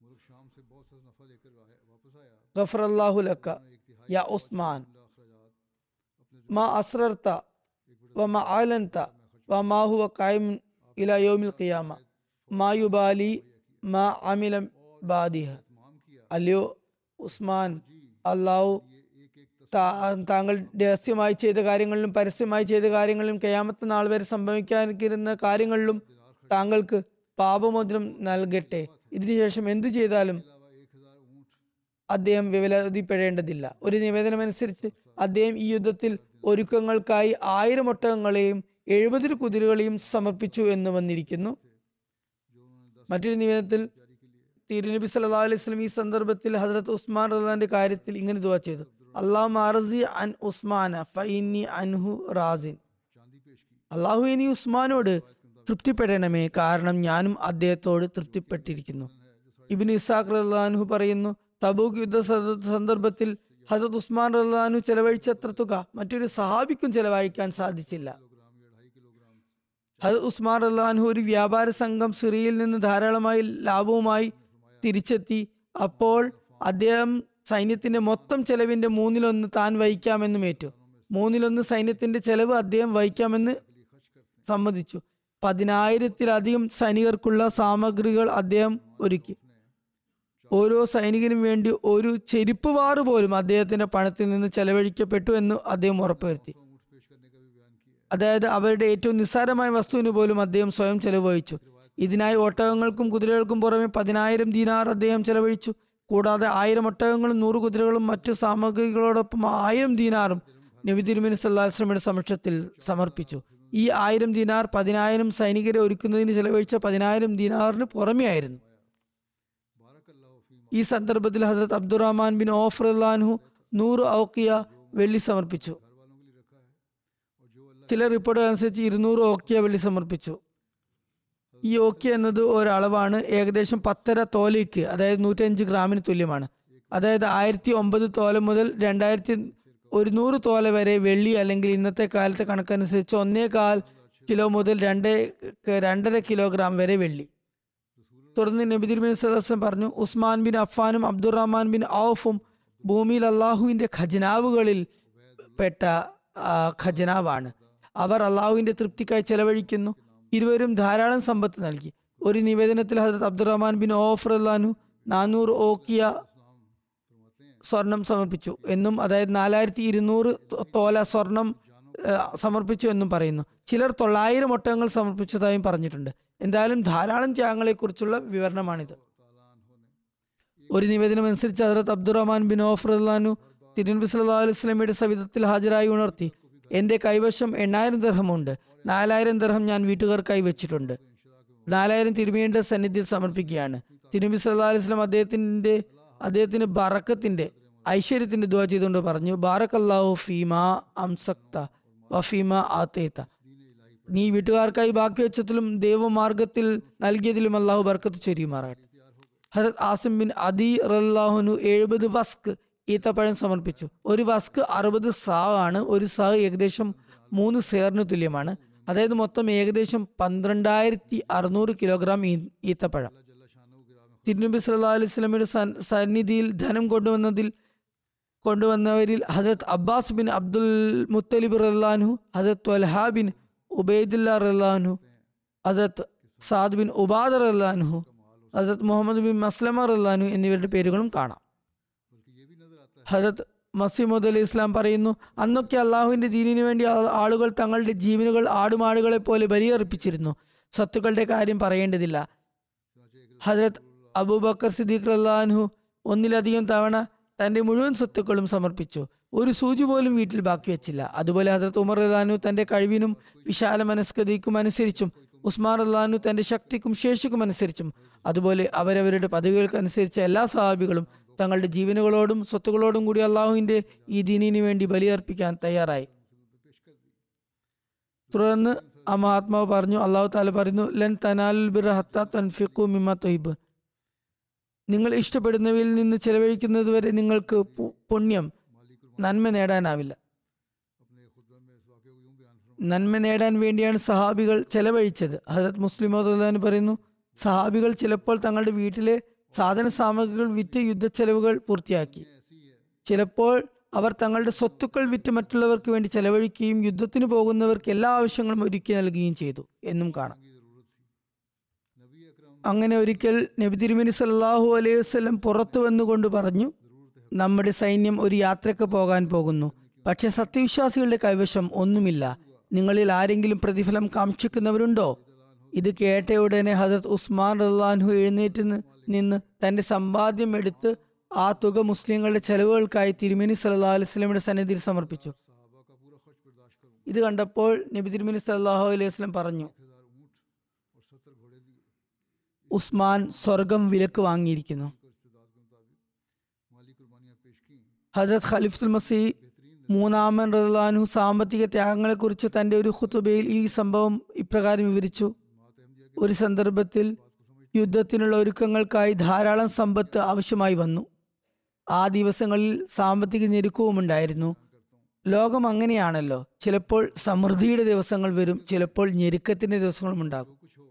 ഗഫർ അല്ലാഹു ലക്ക യാ ഉസ്മാൻ മാ അസ്രർത്ത വമാ ആലൻത വമാ ഹുവ ഖായിം ഇലാ യൗമിൽ ഖിയാമ മാ യുബാലി മാ അമില ബാദിഹ അല്ലയോ ഉസ്മാൻ അള്ളാഹു താ- താങ്കൾ രഹസ്യമായി ചെയ്ത കാര്യങ്ങളിലും പരസ്യമായി ചെയ്ത കാര്യങ്ങളിലും കയാമത്തെ നാൾ വരെ സംഭവിക്കാനിരിക്കുന്ന കാര്യങ്ങളിലും താങ്കൾക്ക് പാപമോചനം നൽകട്ടെ ഇതിനുശേഷം എന്തു ചെയ്താലും അദ്ദേഹം വിവലതിപ്പെടേണ്ടതില്ല ഒരു നിവേദനം അനുസരിച്ച് അദ്ദേഹം ഈ യുദ്ധത്തിൽ ഒരുക്കങ്ങൾക്കായി ആയിരം ഒട്ടകങ്ങളെയും എഴുപത് കുതിരകളെയും സമർപ്പിച്ചു എന്ന് വന്നിരിക്കുന്നു മറ്റൊരു നിവേദനത്തിൽ തിരുനബി സല്ലല്ലാഹു അലൈഹി വസല്ലം ഈ സന്ദർഭത്തിൽ ഹസ്രത്ത് ഉസ്മാൻ റളിയല്ലാഹുവിന്റെ കാര്യത്തിൽ ഇങ്ങനെ ദുആ ചെയ്തു അള്ളാഹു മാറസി അൻ ഉസ്മാന ഫഇന്നി അൻഹു റാസിൻ അള്ളാഹു ഇനി ഉസ്മാനോട് തൃപ്തിപ്പെടണമേ കാരണം ഞാനും അദ്ദേഹത്തോട് തൃപ്തിപ്പെട്ടിരിക്കുന്നു ഇബിൻ ഇസാഖ് റഹ്ലാൻഹു പറയുന്നു തബൂക്ക് യുദ്ധ സ- സന്ദർഭത്തിൽ ഹസരത് ഉസ്മാൻ റഹ്ലാൻഹു ചെലവഴിച്ച അത്ര തുക മറ്റൊരു സഹാബിക്കും ചെലവഴിക്കാൻ സാധിച്ചില്ല ഹസരത് ഉസ്മാൻ റഹ്ലാൻഹു ഒരു വ്യാപാര സംഘം സിറിയയിൽ നിന്ന് ധാരാളമായി ലാഭവുമായി തിരിച്ചെത്തി അപ്പോൾ അദ്ദേഹം സൈന്യത്തിന്റെ മൊത്തം ചെലവിന്റെ മൂന്നിലൊന്ന് താൻ വഹിക്കാമെന്നും ഏറ്റു മൂന്നിലൊന്ന് സൈന്യത്തിന്റെ ചെലവ് അദ്ദേഹം വഹിക്കാമെന്ന് സമ്മതിച്ചു പതിനായിരത്തിലധികം സൈനികർക്കുള്ള സാമഗ്രികൾ അദ്ദേഹം ഒരുക്കി ഓരോ സൈനികനും വേണ്ടി ഒരു ചെരുപ്പ് വാറ് പോലും അദ്ദേഹത്തിന്റെ പണത്തിൽ നിന്ന് ചെലവഴിക്കപ്പെട്ടു എന്ന് അദ്ദേഹം ഉറപ്പുവരുത്തി അതായത് അവരുടെ ഏറ്റവും നിസ്സാരമായ വസ്തുവിന് പോലും അദ്ദേഹം സ്വയം ചെലവ് വഹിച്ചു ഇതിനായി ഒട്ടകങ്ങൾക്കും കുതിരകൾക്കും പുറമെ പതിനായിരം ദീനാർ അദ്ദേഹം ചെലവഴിച്ചു കൂടാതെ ആയിരം ഒട്ടകങ്ങളും നൂറ് കുതിരകളും മറ്റു സാമഗ്രികളോടൊപ്പം ആയിരം ദീനാറും നബി തിരുമേനി സല്ലാസ്ലമിയുടെ സമക്ഷത്തിൽ സമർപ്പിച്ചു ഈ ആയിരം ദീനാർ പതിനായിരം സൈനികരെ ഒരുക്കുന്നതിന് ചെലവഴിച്ച പതിനായിരം ദീനാറിന് പുറമെ ആയിരുന്നു ഈ സന്ദർഭത്തിൽ ഹസരത് അബ്ദുറഹ്മാൻ ബിൻ ഓഫ് റഹ്ലാൻഹു നൂറ് ഔക്കിയ വെള്ളി സമർപ്പിച്ചു ചില റിപ്പോർട്ടുകൾ അനുസരിച്ച് ഇരുന്നൂറ് ഓക്കിയ വെള്ളി സമർപ്പിച്ചു ഈ ഓക്കിയ എന്നത് ഒരളവാണ് ഏകദേശം പത്തര തോലയ്ക്ക് അതായത് നൂറ്റഞ്ച് ഗ്രാമിന് തുല്യമാണ് അതായത് ആയിരത്തി ഒമ്പത് തോല മുതൽ രണ്ടായിരത്തി ഒരുന്നൂറ് തോല വരെ വെള്ളി അല്ലെങ്കിൽ ഇന്നത്തെ കാലത്തെ കണക്കനുസരിച്ച് ഒന്നേകാൽ കിലോ മുതൽ രണ്ട് രണ്ടര കിലോഗ്രാം വരെ വെള്ളി തുടർന്ന് നബി തിരുമേനി സദസ്സം പറഞ്ഞു ഉസ്മാൻ ബിൻ അഫ്ഫാനും അബ്ദുറഹ്മാൻ ബിൻ ഔഫും ഭൂമിയിൽ അള്ളാഹുവിന്റെ ഖജനാവുകളിൽ പെട്ട ആ, ഖജനാവാണ് അവർ അള്ളാഹുവിന്റെ തൃപ്തിക്കായി ചെലവഴിക്കുന്നു ഇരുവരും ധാരാളം സമ്പത്ത് നൽകി ഒരു നിവേദനത്തിൽ ഹസരത് അബ്ദുറഹ്മാൻ ബിൻ ഓഫ് റല്ലാനു നാനൂറ് ഓക്കിയ സ്വർണം സമർപ്പിച്ചു എന്നും അതായത് നാലായിരത്തി ഇരുന്നൂറ് തോല സ്വർണം ആ, സമർപ്പിച്ചു എന്നും പറയുന്നു ചിലർ തൊള്ളായിരം ഒട്ടകങ്ങൾ സമർപ്പിച്ചതായും പറഞ്ഞിട്ടുണ്ട് എന്തായാലും ധാരാളം ത്യാഗങ്ങളെക്കുറിച്ചുള്ള വിവരണമാണിത് ഒരു നിവേദനം അനുസരിച്ച് ഹജറത്ത് അബ്ദുറഹ്മാൻ ബിൻ ഓഫ് റഹ്ലാനു തിരുനബി സല്ലല്ലാഹു അലൈഹി വസല്ലമയുടെ സവിധത്തിൽ ഹാജരായി ഉണർത്തി എന്റെ കൈവശം എണ്ണായിരം ദർഹമുണ്ട് നാലായിരം ദർഹം ഞാൻ വീട്ടുകാർക്കായി വെച്ചിട്ടുണ്ട് നാലായിരം തിരുമേന്റെ സന്നിധിയിൽ സമർപ്പിക്കുകയാണ് തിരുനബി സല്ലല്ലാഹു അലൈഹി വസല്ലം അദ്ദേഹത്തിന്റെ അദ്ദേഹത്തിന് ബറക്കത്തിന്റെ ഐശ്വര്യത്തിന്റെ ദുആ ചെയ്തുകൊണ്ട് പറഞ്ഞു ബാറക്കല്ലാഹു ഫീമ അംസക്ത വഫീമ ആത്തേത്ത നീ വീട്ടുകാർക്കായി ബാക്കി വെച്ചതിലും ദൈവമാർഗത്തിൽ നൽകിയതിലും അള്ളാഹു ബർക്കത്ത് ചൊരിയുമാറാകട്ടെ ഹരത് ആസിം ബിൻ അദി റല്ലാഹുനു എഴുപത് വസ്ക് ഈത്തപ്പഴം സമർപ്പിച്ചു ഒരു വസ്ക് അറുപത് സാ ആണ് ഒരു സാ ഏകദേശം മൂന്ന് സേറിന് തുല്യമാണ് അതായത് മൊത്തം ഏകദേശം പന്ത്രണ്ടായിരത്തി അറുന്നൂറ് കിലോഗ്രാം ഈ- ഈത്തപ്പഴം തിരുനബി സല്ലാ അലൈഹി സ്വലമിയുടെ സന്നിധിയിൽ ധനം കൊണ്ടുവന്നതിൽ കൊണ്ടുവന്നവരിൽ ഹജരത് അബ്ബാസ് ബിൻ അബ്ദുൽ മുത്തലിബ് റല്ലാൻഹു ഹജരത് വൽഹ ബിൻ ഉബൈദുല്ല റല്ലാൻഹു ഹജരത് സാദ് ബിൻ ഉബാദ് റല്ലാൻഹു ഹജരത് മുഹമ്മദ് ബിൻ മസ്ലമ റല്ലാൻഹു എന്നിവരുടെ പേരുകളും കാണാം ഹജരത് മസീമുദ് അലി ഇസ്ലാം പറയുന്നു അന്നൊക്കെ അള്ളാഹുവിന്റെ ദീനിനു വേണ്ടി ആ- ആളുകൾ തങ്ങളുടെ ജീവനുകൾ ആടുമാടുകളെ പോലെ ബലിയർപ്പിച്ചിരുന്നു സ്വത്തുക്കളുടെ കാര്യം പറയേണ്ടതില്ല ഹജരത് അബൂബക്കർ സിദ്ദീഖ് റല്ലാൻഹു ഒന്നിലധികം തവണ തന്റെ മുഴുവൻ സ്വത്തുക്കളും സമർപ്പിച്ചു ഒരു സൂചി പോലും വീട്ടിൽ ബാക്കി വെച്ചില്ല അതുപോലെ ഹജരത് ഉമർ റല്ലാനു തന്റെ കഴിവിനും വിശാല മനസ്കതയ്ക്കും അനുസരിച്ചും ഉസ്മാൻ റല്ലാനു തന്റെ ശക്തിക്കും ശേഷിക്കും അനുസരിച്ചും അതുപോലെ അവരവരുടെ പദവികൾക്ക് അനുസരിച്ച എല്ലാ സഹാബികളും തങ്ങളുടെ ജീവനുകളോടും സ്വത്തുക്കളോടും കൂടി അള്ളാഹുവിന്റെ ഈ ദീനിനു വേണ്ടി ബലിയർപ്പിക്കാൻ തയ്യാറായി തുടർന്ന് ആ മഹാത്മാവ് പറഞ്ഞു അള്ളാഹു താല പറയുന്നു ലൻ തനാലുൽ ബിർ ഹത്താ തൻഫിഖു മിമ്മ തൊയ്ബ് നിങ്ങൾ ഇഷ്ടപ്പെടുന്നവയിൽ നിന്ന് ചെലവഴിക്കുന്നത് വരെ നിങ്ങൾക്ക് പു- പുണ്യം നന്മ നേടാനാവില്ല നന്മ നേടാൻ വേണ്ടിയാണ് സഹാബികൾ ചെലവഴിച്ചത് ഹജരത് മുസ്ലിം മോദാൻ പറയുന്നു സഹാബികൾ ചിലപ്പോൾ തങ്ങളുടെ വീട്ടിലെ സാധന സാമഗ്രികൾ വിറ്റ് യുദ്ധച്ചെലവുകൾ പൂർത്തിയാക്കി ചിലപ്പോൾ അവർ തങ്ങളുടെ സ്വത്തുക്കൾ വിറ്റ് മറ്റുള്ളവർക്ക് വേണ്ടി ചെലവഴിക്കുകയും യുദ്ധത്തിന് പോകുന്നവർക്ക് എല്ലാ ആവശ്യങ്ങളും ഒരുക്കി നൽകുകയും ചെയ്തു എന്നും കാണാം അങ്ങനെ ഒരിക്കൽ നബി തിരുമനി സല്ലാഹു അലൈഹി വസ്ലം പുറത്തു വന്നുകൊണ്ട് പറഞ്ഞു നമ്മുടെ സൈന്യം ഒരു യാത്രക്ക് പോകാൻ പോകുന്നു പക്ഷെ സത്യവിശ്വാസികളുടെ കൈവശം ഒന്നുമില്ല നിങ്ങളിൽ ആരെങ്കിലും പ്രതിഫലം കാക്ഷിക്കുന്നവരുണ്ടോ ഇത് കേട്ട ഉടനെ ഹജരത് ഉസ്മാൻ റഹ്ലാൻഹു എഴുന്നേറ്റ് നി- നിന്ന് തന്റെ സമ്പാദ്യം എടുത്ത് ആ തുക മുസ്ലിങ്ങളുടെ ചെലവുകൾക്കായി തിരുമേനി സല്ലാ അലൈഹി സ്വലമിയുടെ സന്നിധിയിൽ സമർപ്പിച്ചു ഇത് കണ്ടപ്പോൾ നബി തിരുമേനി സല്ലാഹു അലൈഹി വസ്ലം പറഞ്ഞു ഉസ്മാൻ സ്വർഗം വിലക്ക് വാങ്ങിയിരിക്കുന്നു ഹജരത് ഖലിഫുൽ മസീ മൂന്നാമൻ റഹ്ലാനു സാമ്പത്തിക ത്യാഗങ്ങളെക്കുറിച്ച് തന്റെ ഒരു ഖുത്തുബയിൽ ഈ സംഭവം ഇപ്രകാരം വിവരിച്ചു ഒരു സന്ദർഭത്തിൽ യുദ്ധത്തിനുള്ള ഒരുക്കങ്ങൾക്കായി ധാരാളം സമ്പത്ത് ആവശ്യമായി വന്നു ആ ദിവസങ്ങളിൽ സാമ്പത്തിക ഞെരുക്കവും ഉണ്ടായിരുന്നു ലോകം അങ്ങനെയാണല്ലോ ചിലപ്പോൾ സമൃദ്ധിയുടെ ദിവസങ്ങൾ വരും ചിലപ്പോൾ ഞെരുക്കത്തിന്റെ ദിവസങ്ങളും ഉണ്ടാകും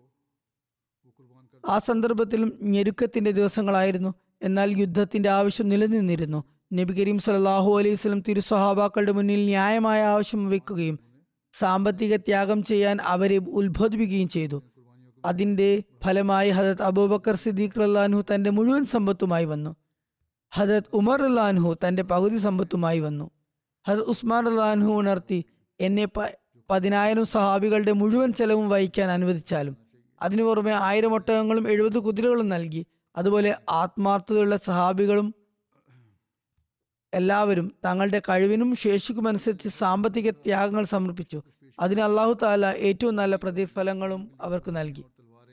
ആ സന്ദർഭത്തിലും ഞെരുക്കത്തിന്റെ ദിവസങ്ങളായിരുന്നു എന്നാൽ യുദ്ധത്തിന്റെ ആവശ്യം നിലനിന്നിരുന്നു നബി കരീം സല്ലാഹു അലൈഹി സ്വലം തിരുസ്വഹാബാക്കളുടെ മുന്നിൽ ന്യായമായ ആവശ്യം വയ്ക്കുകയും സാമ്പത്തിക ത്യാഗം ചെയ്യാൻ അവരെ ഉത്ബോധിപ്പിക്കുകയും ചെയ്തു അതിന്റെ ഫലമായി ഹജരത് അബൂബക്കർ സിദ്ദീഖ് റല്ലാൻഹു തന്റെ മുഴുവൻ സമ്പത്തുമായി വന്നു ഹജരത് ഉമർ റല്ലാൻഹു തന്റെ പകുതി സമ്പത്തുമായി വന്നു ഹജരത് ഉസ്മാൻ റല്ലാൻഹു ഉണർത്തി എന്നെ പ- പതിനായിരം സഹാബികളുടെ മുഴുവൻ ചെലവും വഹിക്കാൻ അനുവദിച്ചാലും അതിനു പുറമെ ആയിരം ഒട്ടകങ്ങളും എഴുപത് കുതിരകളും നൽകി അതുപോലെ ആത്മാർത്ഥതയുള്ള സഹാബികളും എല്ലാവരും തങ്ങളുടെ കഴിവിനും ശേഷിക്കും അനുസരിച്ച് സാമ്പത്തിക ത്യാഗങ്ങൾ സമർപ്പിച്ചു അതിന് അള്ളാഹു താല ഏറ്റവും നല്ല പ്രതിഫലങ്ങളും അവർക്ക് നൽകി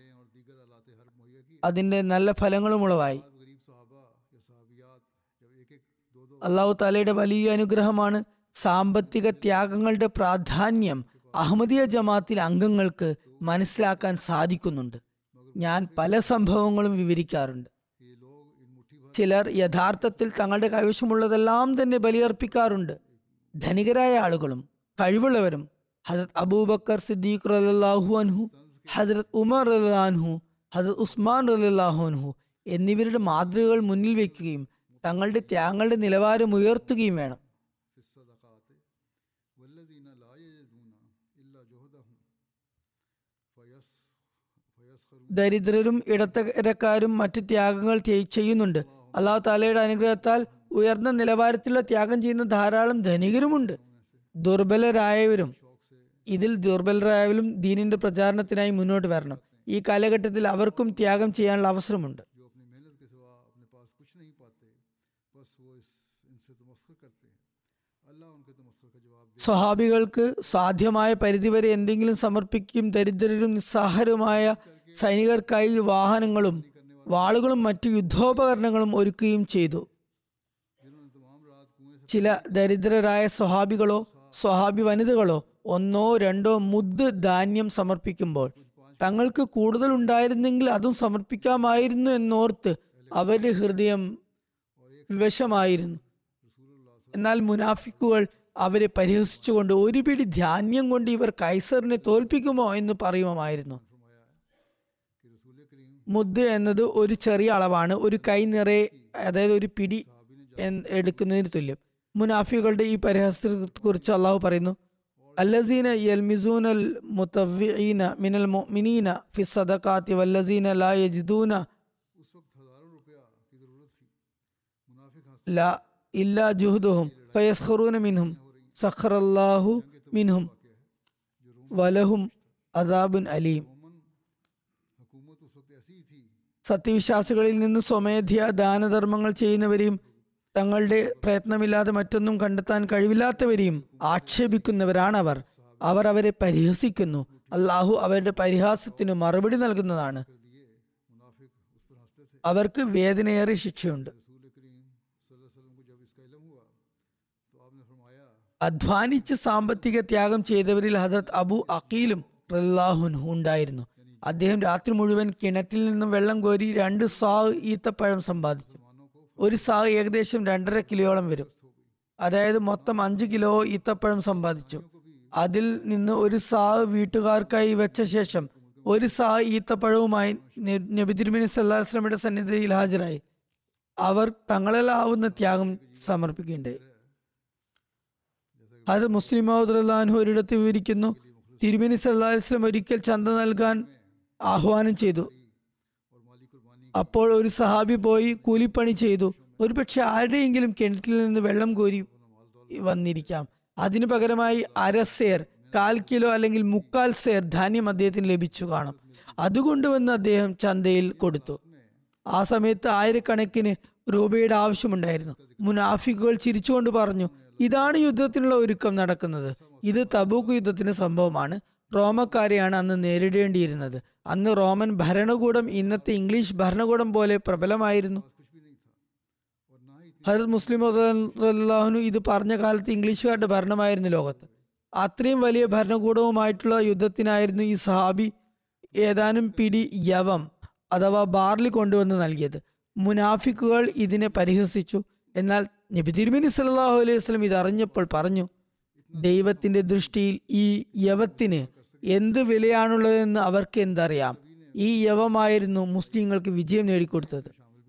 അതിന്റെ നല്ല ഫലങ്ങളും ഉളവായി അള്ളാഹു താലയുടെ വലിയ അനുഗ്രഹമാണ് സാമ്പത്തിക ത്യാഗങ്ങളുടെ പ്രാധാന്യം അഹമ്മദിയ ജമാത്തിൽ അംഗങ്ങൾക്ക് മനസ്സിലാക്കാൻ സാധിക്കുന്നുണ്ട് ഞാൻ പല സംഭവങ്ങളും വിവരിക്കാറുണ്ട് ചിലർ യഥാർത്ഥത്തിൽ തങ്ങളുടെ കൈവശമുള്ളതെല്ലാം തന്നെ ബലിയർപ്പിക്കാറുണ്ട് ധനികരായ ആളുകളും കഴിവുള്ളവരും ഹജരത് അബൂബക്കർ സിദ്ദീഖ് റലാഹു അൻഹു ഹജരത് ഉമർ റലാൻഹു ഹസരത് ഉസ്മാൻ റലിള്ളാഹുൻഹു എന്നിവരുടെ മാതൃകകൾ മുന്നിൽ വയ്ക്കുകയും തങ്ങളുടെ ത്യാഗങ്ങളുടെ നിലവാരം ഉയർത്തുകയും വേണം في الصدقات والذين لا يجدون إلا جهدهم فيس فيسخرون ദരിദ്രരും ഇടത്തരക്കാരും മറ്റ് ത്യാഗങ്ങൾ ചെയ്- ചെയ്യുന്നുണ്ട് അള്ളാഹു താലയുടെ അനുഗ്രഹത്താൽ ഉയർന്ന നിലവാരത്തിലുള്ള ത്യാഗം ചെയ്യുന്ന ധാരാളം ധനികരുമുണ്ട് ദുർബലരായവരും ഇതിൽ ദുർബലരായവരും ദീനിന്റെ പ്രചാരണത്തിനായി മുന്നോട്ട് വരണം ഈ കാലഘട്ടത്തിൽ അവർക്കും ത്യാഗം ചെയ്യാനുള്ള അവസരമുണ്ട് जो अपनी मेहनत के सिवा अपने पास कुछ नहीं पाते बस वो इस इनसे तमस्कर करते हैं अल्लाह उनके तमस्कर का जवाब दे സ്വഹാബികൾക്ക് സാധ്യമായ പരിധിവരെ എന്തെങ്കിലും സമർപ്പിക്കുകയും ദരിദ്രരും നിസ്സഹായരുമായ സൈനികർക്കായി വാഹനങ്ങളും വാളുകളും മറ്റു യുദ്ധോപകരണങ്ങളും ഒരുക്കുകയും ചെയ്തു जिन्होंने तमाम रात कुएं से ചില ദരിദ്രരായ സ്വഹാബികളോ സ്വഹാബി വനിതകളോ ഒന്നോ രണ്ടോ മുദ് ധാന്യം സമർപ്പിക്കുമ്പോൾ തങ്ങൾക്ക് കൂടുതൽ ഉണ്ടായിരുന്നെങ്കിൽ അതും സമർപ്പിക്കാമായിരുന്നു എന്നോർത്ത് അവരുടെ ഹൃദയം വിവശമായിരുന്നു എന്നാൽ മുനാഫിക്കുകൾ അവരെ പരിഹസിച്ചുകൊണ്ട് ഒരു പിടി ധാന്യം കൊണ്ട് ഇവർ കൈസറിനെ തോൽപ്പിക്കുമോ എന്ന് പറയുമായിരുന്നു कि रसूल करीम മുദ് എന്നത് ഒരു ചെറിയ അളവാണ് ഒരു കൈ നിറയെ അതായത് ഒരു പിടി എന്ന് എടുക്കുന്നതിന് തുല്യം മുനാഫികളുടെ ഈ പരിഹാസത്തെ കുറിച്ച് അള്ളാഹു പറയുന്നു അല്ലസീന യൽമിസൂനൽ മുത്തവ്വിഈന മിനൽ മുഅ്മിനീന ഫി സദഖാത്തി വല്ലസീന ലാ യജിദൂന उस वक्त हजारों रुपया की ज़रूरत थी मुनाफिक हंस ലാ ഇല്ലാ ജുഹ്ദുഹും ഫയസ്ഖറൂന മിൻഹും സഖറല്ലാഹു മിൻഹും വലഹും അദാബുൻ അലീം मोमन हुकूमत उस वक्त ऐसी ही थी സത്യവിശ്വാസികളിൽ നിന്ന് സ്വമേധ്യ ദാനധർമ്മങ്ങൾ ചെയ്യുന്നവരെയും തങ്ങളുടെ പ്രയത്നമില്ലാതെ മറ്റൊന്നും കണ്ടെത്താൻ കഴിവില്ലാത്തവരെയും ആക്ഷേപിക്കുന്നവരാണ് അവർ അവർ അവരെ പരിഹസിക്കുന്നു അള്ളാഹു അവരുടെ പരിഹാസത്തിന് മറുപടി നൽകുന്നതാണ് कर दिए मुनाफिक उस पर हंसते थे അവർക്ക് വേദനയേറെ ശിക്ഷയുണ്ട് रसूल करीम सल्लल्लाहु अलैहि वसल्लम को जब इसका इल्म हुआ तो आपने फरमाया അധ്വാനിച്ച് സാമ്പത്തിക ത്യാഗം ചെയ്തവരിൽ ഹജറത് അബു അഖീലും റല്ലാഹുൻഹു ഉണ്ടായിരുന്നു അദ്ദേഹം രാത്രി മുഴുവൻ കിണറ്റിൽ നിന്നും വെള്ളം കോരി രണ്ട് സാവ് ഈത്തപ്പഴം സമ്പാദിച്ചു ഒരു സാവ് ഏകദേശം രണ്ടര കിലോയോളം വരും അതായത് മൊത്തം അഞ്ച് കിലോ ഈത്തപ്പഴം സമ്പാദിച്ചു അതിൽ നിന്ന് ഒരു സാവ് വീട്ടുകാർക്കായി വെച്ച ശേഷം ഒരു സാവ് ഈത്തപ്പഴവുമായി ന- നബി തിരുമേനി സല്ലാസ്ലമിയുടെ സന്നിധിയിൽ ഹാജരായി അവർ തങ്ങളെല്ലാവുന്ന ത്യാഗം സമർപ്പിക്കേണ്ടേ അത് മുസ്ലിം മഹദുല്ലാൻഹു ഒരിടത്ത് വിവരിക്കുന്നു തിരുമേനി സല്ലല്ലാഹു അലൈഹി വസല്ലം ഒരിക്കൽ ചന്ത നൽകാൻ ആഹ്വാനം ചെയ്തു और माली कुर्बानी അപ്പോൾ ഒരു സഹാബി പോയി കൂലിപ്പണി ചെയ്തു ഒരുപക്ഷെ ആരുടെയെങ്കിലും കിണറ്റിൽ നിന്ന് വെള്ളം കോരി വന്നിരിക്കാം അതിനു പകരമായി അരസേർ കാൽ കിലോ അല്ലെങ്കിൽ മുക്കാൽ സേർ ധാന്യം അദ്ദേഹത്തിന് ലഭിച്ചു കാണും അതുകൊണ്ടുവന്ന് അദ്ദേഹം ചന്തയിൽ കൊടുത്തു ആ സമയത്ത് ആയിരക്കണക്കിന് രൂപയുടെ ആവശ്യമുണ്ടായിരുന്നു മുനാഫിക്കുകൾ ചിരിച്ചുകൊണ്ട് പറഞ്ഞു ഇതാണ് യുദ്ധത്തിനുള്ള ഒരുക്കം നടക്കുന്നത് ഇത് തബൂക്ക് യുദ്ധത്തിന്റെ സംഭവമാണ് റോമക്കാരെയാണ് അന്ന് നേരിടേണ്ടിയിരുന്നത് അന്ന് റോമൻ ഭരണകൂടം ഇന്നത്തെ ഇംഗ്ലീഷ് ഭരണകൂടം പോലെ പ്രബലമായിരുന്നു कुछ भी नहीं था और ना ही ഹജത് മുസ്ലിം അള്ളാഹുനു ഇത് പറഞ്ഞ കാലത്ത് ഇംഗ്ലീഷുകാരുടെ ഭരണമായിരുന്നു ലോകത്ത് അത്രയും വലിയ ഭരണകൂടവുമായിട്ടുള്ള യുദ്ധത്തിനായിരുന്നു ഈ സഹാബി ഏതാനും പിടി യവം അഥവാ ബാർലി കൊണ്ടുവന്ന് നൽകിയത് മുനാഫിക്കുകൾ ഇതിനെ പരിഹസിച്ചു എന്നാൽ നബി തിരുമേനി സല്ലല്ലാഹു അലൈഹി വസല്ലം ഇത് അറിഞ്ഞപ്പോൾ പറഞ്ഞു ദൈവത്തിന്റെ ദൃഷ്ടിയിൽ ഈ യവത്തിന് എന്ത് വിലയാണുള്ളതെന്ന് അവർക്ക് എന്തറിയാം ഈ യവമായിരുന്നു മുസ്ലിങ്ങൾക്ക് വിജയം നേടിക്കൊടുത്തത്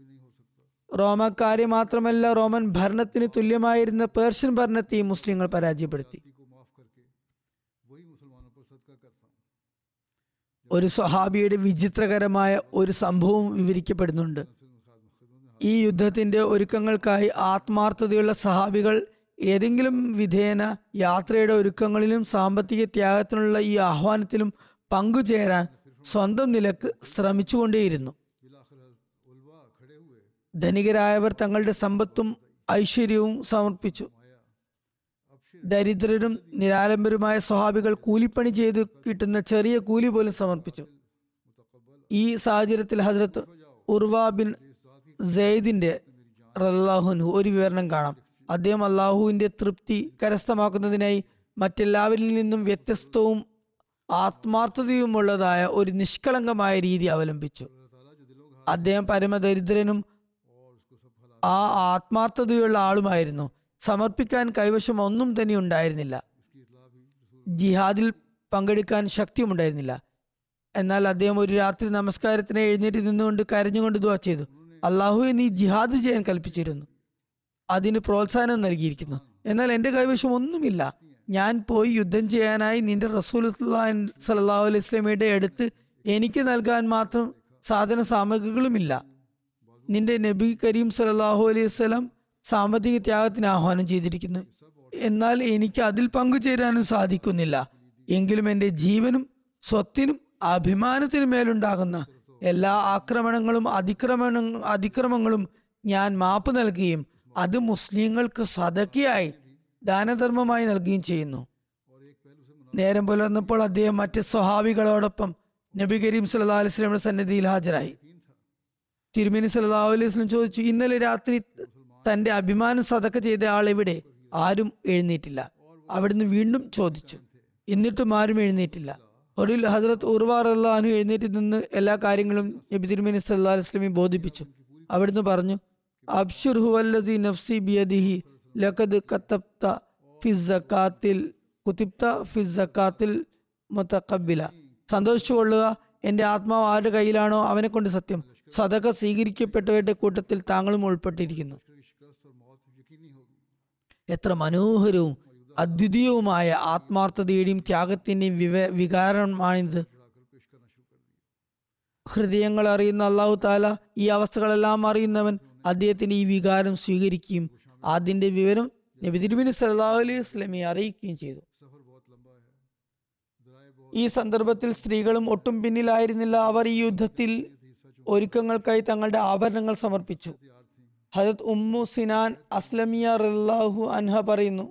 റോമക്കാരെ മാത്രമല്ല റോമൻ ഭരണത്തിന് തുല്യമായിരുന്ന പേർഷ്യൻ ഭരണത്തെയും മുസ്ലിങ്ങൾ പരാജയപ്പെടുത്തി को माफ करके वही मुसलमानों पर सदका करता ഒരു സ്വഹാബിയുടെ വിചിത്രകരമായ ഒരു സംഭവം വിവരിക്കപ്പെടുന്നുണ്ട് ഈ യുദ്ധത്തിന്റെ ഒരുക്കങ്ങൾക്കായി ആത്മാർത്ഥതയുള്ള സഹാബികൾ ഏതെങ്കിലും വിധേന യാത്രയുടെ ഒരുക്കങ്ങളിലും സാമ്പത്തിക ത്യാഗത്തിനുള്ള ഈ ആഹ്വാനത്തിലും പങ്കുചേരാൻ സ്വന്തം നിലക്ക് ശ്രമിച്ചുകൊണ്ടേയിരുന്നു बिलाखिर हज़रत उलवा खड़े हुए ധനികരായവർ തങ്ങളുടെ സമ്പത്തും ഐശ്വര്യവും സമർപ്പിച്ചു ദരിദ്രരും നിരാലംബരുമായ സ്വഹാബികൾ കൂലിപ്പണി ചെയ്ത് കിട്ടുന്ന ചെറിയ കൂലി പോലും സമർപ്പിച്ചു ഈ സാഹചര്യത്തിൽ ഹജ്രത്ത് ഉർവ ബിൻ സെയ്ദിന്റെ റല്ലാഹുൻഹു ഒരു വിവരണം കാണാം അദ്ദേഹം അള്ളാഹുവിന്റെ തൃപ്തി കരസ്ഥമാക്കുന്നതിനായി മറ്റെല്ലാവരിൽ നിന്നും വ്യത്യസ്തവും ആത്മാർത്ഥതയുമുള്ളതായ ഒരു നിഷ്കളങ്കമായ രീതി അവലംബിച്ചു അദ്ദേഹം പരമദരിദ്രനും ആ ആത്മാർത്ഥതയുള്ള ആളുമായിരുന്നു സമർപ്പിക്കാൻ കൈവശം ഒന്നും തന്നെ ഉണ്ടായിരുന്നില്ല ജിഹാദിൽ പങ്കെടുക്കാൻ ശക്തിയുമുണ്ടായിരുന്നില്ല എന്നാൽ അദ്ദേഹം ഒരു രാത്രി നമസ്കാരത്തിന് എഴുന്നേറ്റ് നിന്നുകൊണ്ട് കരഞ്ഞുകൊണ്ട് ദുവാ ചെയ്തു അള്ളാഹുവെ നീ ജിഹാദ് ചെയ്യാൻ കൽപ്പിച്ചിരുന്നു അതിന് പ്രോത്സാഹനം നൽകിയിരിക്കുന്നു എന്നാൽ എൻ്റെ കൈവശം ഒന്നുമില്ല ഞാൻ പോയി യുദ്ധം ചെയ്യാനായി നിന്റെ റസൂൽ സല്ലാഹു അലൈഹി സ്വലമയുടെ അടുത്ത് എനിക്ക് നൽകാൻ മാത്രം സാധന സാമഗ്രികളുമില്ല നിന്റെ നബി കരീം സല്ലാഹു അലൈഹി സ്വലം സാമ്പത്തിക ത്യാഗത്തിന് ആഹ്വാനം ചെയ്തിരിക്കുന്നു എന്നാൽ എനിക്ക് അതിൽ പങ്കുചേരാനും സാധിക്കുന്നില്ല എങ്കിലും എൻ്റെ ജീവനും സ്വത്തിനും അഭിമാനത്തിനും മേലുണ്ടാകുന്ന എല്ലാ ആക്രമണങ്ങളും അതിക്രമണ അതിക്രമങ്ങളും ഞാൻ മാപ്പ് നൽകുകയും അത് മുസ്ലിങ്ങൾക്ക് സദക്കിയായി ദാനധർമ്മമായി നൽകുകയും ചെയ്യുന്നു നേരം പുലർന്നപ്പോൾ അദ്ദേഹം മറ്റ് സ്വഹാബികളോടൊപ്പം നബി കരീം സല്ലാ അലൈഹി സ്വലമിയുടെ സന്നിധിയിൽ ഹാജരായി തിരുമേനി സല്ലാ അലൈഹി സ്വലം ചോദിച്ചു ഇന്നലെ രാത്രി തന്റെ അഭിമാനം സതക്ക ചെയ്ത ആൾ എവിടെ ആരും എഴുന്നേറ്റില്ല അവിടുന്ന് വീണ്ടും ചോദിച്ചു എന്നിട്ടും ആരും എഴുന്നേറ്റില്ല ഒടുവിൽ ഹസ്രത്ത് ഉർവാർ അള്ളഹാനു എഴുന്നേറ്റ് നിന്ന് എല്ലാ കാര്യങ്ങളും നബി തിരുമേനി സല്ലാ അലൈഹി സ്വലമി ബോധിപ്പിച്ചു അവിടുന്ന് പറഞ്ഞു അബ്ഷുർ ഹുവല്ലസി നഫ്സി ബിയദിഹി ലഖദ് കത്തബ്ത ഫിസ് സക്കാത്തിൽ കുത്തിബ്ത ഫിസ് സക്കാത്തിൽ മുത്തഖബില സന്തോഷിച്ചു കൊള്ളുക എന്റെ ആത്മാവ് ആരുടെ കയ്യിലാണോ അവനെ കൊണ്ട് സത്യം സദക സ്വീകരിക്കപ്പെട്ടവരുടെ കൂട്ടത്തിൽ താങ്കളും ഉൾപ്പെട്ടിരിക്കുന്നു എത്ര മനോഹരവും അദ്വിതീയവുമായ ആത്മാർത്ഥതയുടെയും ത്യാഗത്തിന്റെയും വിവ വികാരമാണിത് ഹൃദയങ്ങൾ അറിയുന്ന അള്ളാഹു താല ഈ അവസ്ഥകളെല്ലാം അറിയുന്നവൻ അദ്ദേഹത്തിന്റെ ഈ വികാരം സ്വീകരിക്കുകയും അതിന്റെ വിവരം നബി തിരുബിന് സല്ലാഹു അലൈഹി വസ്ലമെ അറിയിക്കുകയും ചെയ്തു ഈ സന്ദർഭത്തിൽ സ്ത്രീകളും ഒട്ടും പിന്നിലായിരുന്നില്ല അവർ ഈ യുദ്ധത്തിൽ ഒരുക്കങ്ങൾക്കായി തങ്ങളുടെ ആഭരണങ്ങൾ സമർപ്പിച്ചു ഹജത് ഉമ്മു സിനാൻ അസ്ലമിയ റല്ലാഹു അൻഹ പറയുന്നു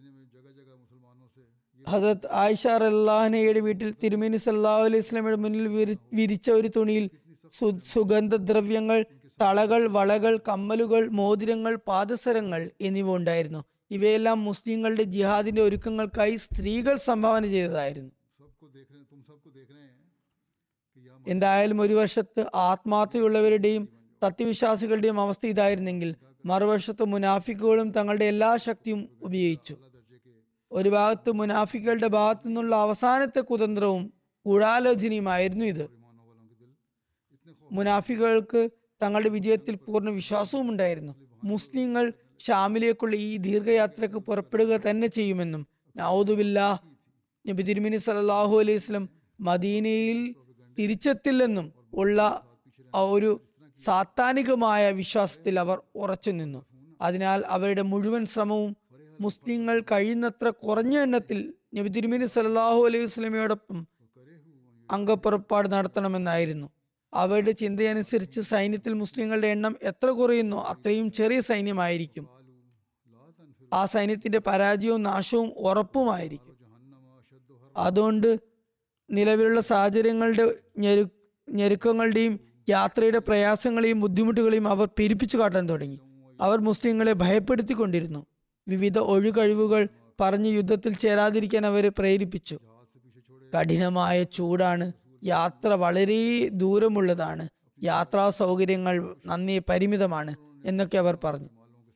ഹസരത് ആയിഷ റല്ലാഹനയുടെ വീട്ടിൽ തിരുമേനി സല്ലാഹു അലൈഹി സ്വലമയുടെ മുന്നിൽ വിരി- വിരിച്ച ഒരു തുണിയിൽ സു- സുഗന്ധദ്രവ്യങ്ങൾ തളകൾ വളകൾ കമ്മലുകൾ മോതിരങ്ങൾ പാദസരങ്ങൾ എന്നിവ ഉണ്ടായിരുന്നു ഇവയെല്ലാം മുസ്ലിങ്ങളുടെ ജിഹാദിന്റെ ഒരുക്കങ്ങൾക്കായി സ്ത്രീകൾ സംഭാവന ചെയ്തതായിരുന്നു सबको देख रहे हैं तुम सबको देख रहे हैं कि यह എന്തായാലും ഒരു വശത്ത് ആത്മാർത്ഥയുള്ളവരുടെയും സത്യവിശ്വാസികളുടെയും അവസ്ഥ ഇതായിരുന്നെങ്കിൽ മറുവശത്ത് മുനാഫിക്കുകളും തങ്ങളുടെ എല്ലാ ശക്തിയും ഉപയോഗിച്ചു ഒരു ഭാഗത്ത് മുനാഫിക്കുകളുടെ ഭാഗത്തു നിന്നുള്ള അവസാനത്തെ കുതന്ത്രവും ഗൂഢാലോചനയുമായിരുന്നു ഇത് മുനാഫികൾക്ക് തങ്ങളുടെ വിജയത്തിൽ പൂർണ്ണ വിശ്വാസവും ഉണ്ടായിരുന്നു മുസ്ലിങ്ങൾ ഷാമിലേക്കുള്ള ഈ ദീർഘയാത്രക്ക് പുറപ്പെടുക തന്നെ ചെയ്യുമെന്നും നൗദുബില്ല നബി തിരുമിനി സല്ലാഹു അലൈഹി വസല്ലം മദീനയിൽ തിരിച്ചെത്തില്ലെന്നും ഉള്ള ആ ഒരു സാത്താനികമായ വിശ്വാസത്തിൽ അവർ ഉറച്ചു നിന്നു അതിനാൽ അവരുടെ മുഴുവൻ ശ്രമവും മുസ്ലിങ്ങൾ കഴിയുന്നത്ര കുറഞ്ഞ എണ്ണത്തിൽ നബി തിരുമിനി സല്ലാഹു അലൈഹി വസ്ലമയോടൊപ്പം അംഗപ്പുറപ്പാട് നടത്തണമെന്നായിരുന്നു അവരുടെ ചിന്തയനുസരിച്ച് സൈന്യത്തിൽ മുസ്ലിങ്ങളുടെ എണ്ണം എത്ര കുറയുന്നോ അത്രയും ചെറിയ സൈന്യമായിരിക്കും ആ സൈന്യത്തിന്റെ പരാജയവും നാശവും ഉറപ്പുമായിരിക്കും അതുകൊണ്ട് നിലവിലുള്ള സാഹചര്യങ്ങളുടെ ഞെരു ഞെരുക്കങ്ങളുടെയും യാത്രയുടെ പ്രയാസങ്ങളെയും ബുദ്ധിമുട്ടുകളെയും അവർ പെരുപ്പിച്ചു കാട്ടാൻ തുടങ്ങി അവർ മുസ്ലിങ്ങളെ ഭയപ്പെടുത്തിക്കൊണ്ടിരുന്നു വിവിധ ഒഴുകഴിവുകൾ പറഞ്ഞ് യുദ്ധത്തിൽ ചേരാതിരിക്കാൻ അവരെ പ്രേരിപ്പിച്ചു കഠിനമായ ചൂടാണ് യാത്ര വളരെ ദൂരമുള്ളതാണ് യാത്രാ സൗകര്യങ്ങൾ നന്നേ പരിമിതമാണ് എന്നൊക്കെ അവർ പറഞ്ഞു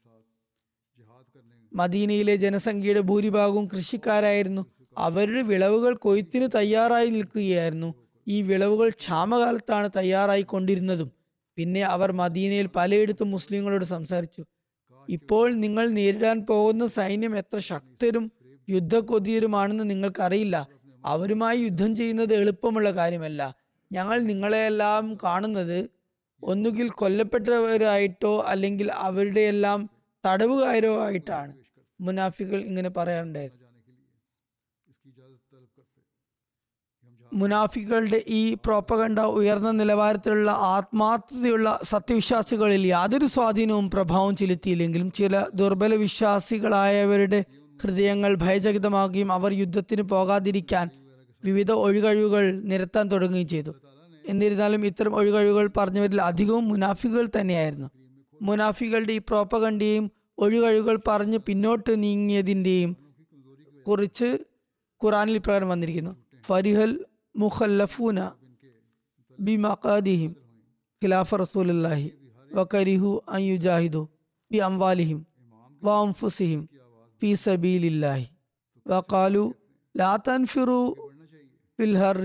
മദീനയിലെ ജനസംഖ്യയുടെ ഭൂരിഭാഗവും കൃഷിക്കാരായിരുന്നു അവരുടെ വിളവുകൾ കൊയ്ത്തിന് തയ്യാറായി നിൽക്കുകയായിരുന്നു ഈ വിളവുകൾ ക്ഷാമകാലത്താണ് തയ്യാറായി കൊണ്ടിരുന്നതും പിന്നെ അവർ മദീനയിൽ പലയിടത്തും മുസ്ലിങ്ങളോട് സംസാരിച്ചു ഇപ്പോൾ നിങ്ങൾ നേരിടാൻ പോകുന്ന സൈന്യം എത്ര ശക്തരും യുദ്ധക്കൊതിയരുമാണെന്ന് നിങ്ങൾക്കറിയില്ല അവരുമായി യുദ്ധം ചെയ്യുന്നത് എളുപ്പമുള്ള കാര്യമല്ല ഞങ്ങൾ നിങ്ങളെയെല്ലാം കാണുന്നത് ഒന്നുകിൽ കൊല്ലപ്പെട്ടവരായിട്ടോ അല്ലെങ്കിൽ അവരുടെ എല്ലാം തടവുകാരോ ആയിട്ടാണ് മുനാഫികൾ ഇങ്ങനെ പറയാറുണ്ടായിരുന്നു इसकी इजाजत तलब करते कि हम जहाँ മുനാഫികളുടെ ഈ പ്രോപ്പകണ്ട ഉയർന്ന നിലവാരത്തിലുള്ള ആത്മാർത്ഥതയുള്ള സത്യവിശ്വാസികളിൽ യാതൊരു സ്വാധീനവും പ്രഭാവം ചെലുത്തിയില്ലെങ്കിലും ചില ദുർബല വിശ്വാസികളായവരുടെ ഹൃദയങ്ങൾ ഭയചകിതമാകുകയും അവർ യുദ്ധത്തിന് പോകാതിരിക്കാൻ വിവിധ ഒഴികഴിവുകൾ നിരത്താൻ തുടങ്ങുകയും ചെയ്തു എന്നിരുന്നാലും ഇത്തരം ഒഴികഴിവുകൾ പറഞ്ഞവരിൽ അധികവും മുനാഫികൾ തന്നെയായിരുന്നു മുനാഫികളുടെ ഈ പ്രോപ്പകണ്ടയും ഒഴികഴിവുകൾ പറഞ്ഞ് പിന്നോട്ട് നീങ്ങിയതിൻ്റെയും കുറിച്ച് ഖുറാനിൽ ഇപ്രകാരം വന്നിരിക്കുന്നു ഫരിഹൽ മുഖല്ലഫൂന ബി മഖാദിഹിം ഖിലാഫ റസൂലുള്ളാഹി വകരിഹു അൻ യുജാഹിദു ബി അംവാലിഹിം വ അൻഫുസിഹിം ഫീ സബീലില്ലാഹി വഖാലു ലാ തൻഫിറു ഫിൽ ഹർരി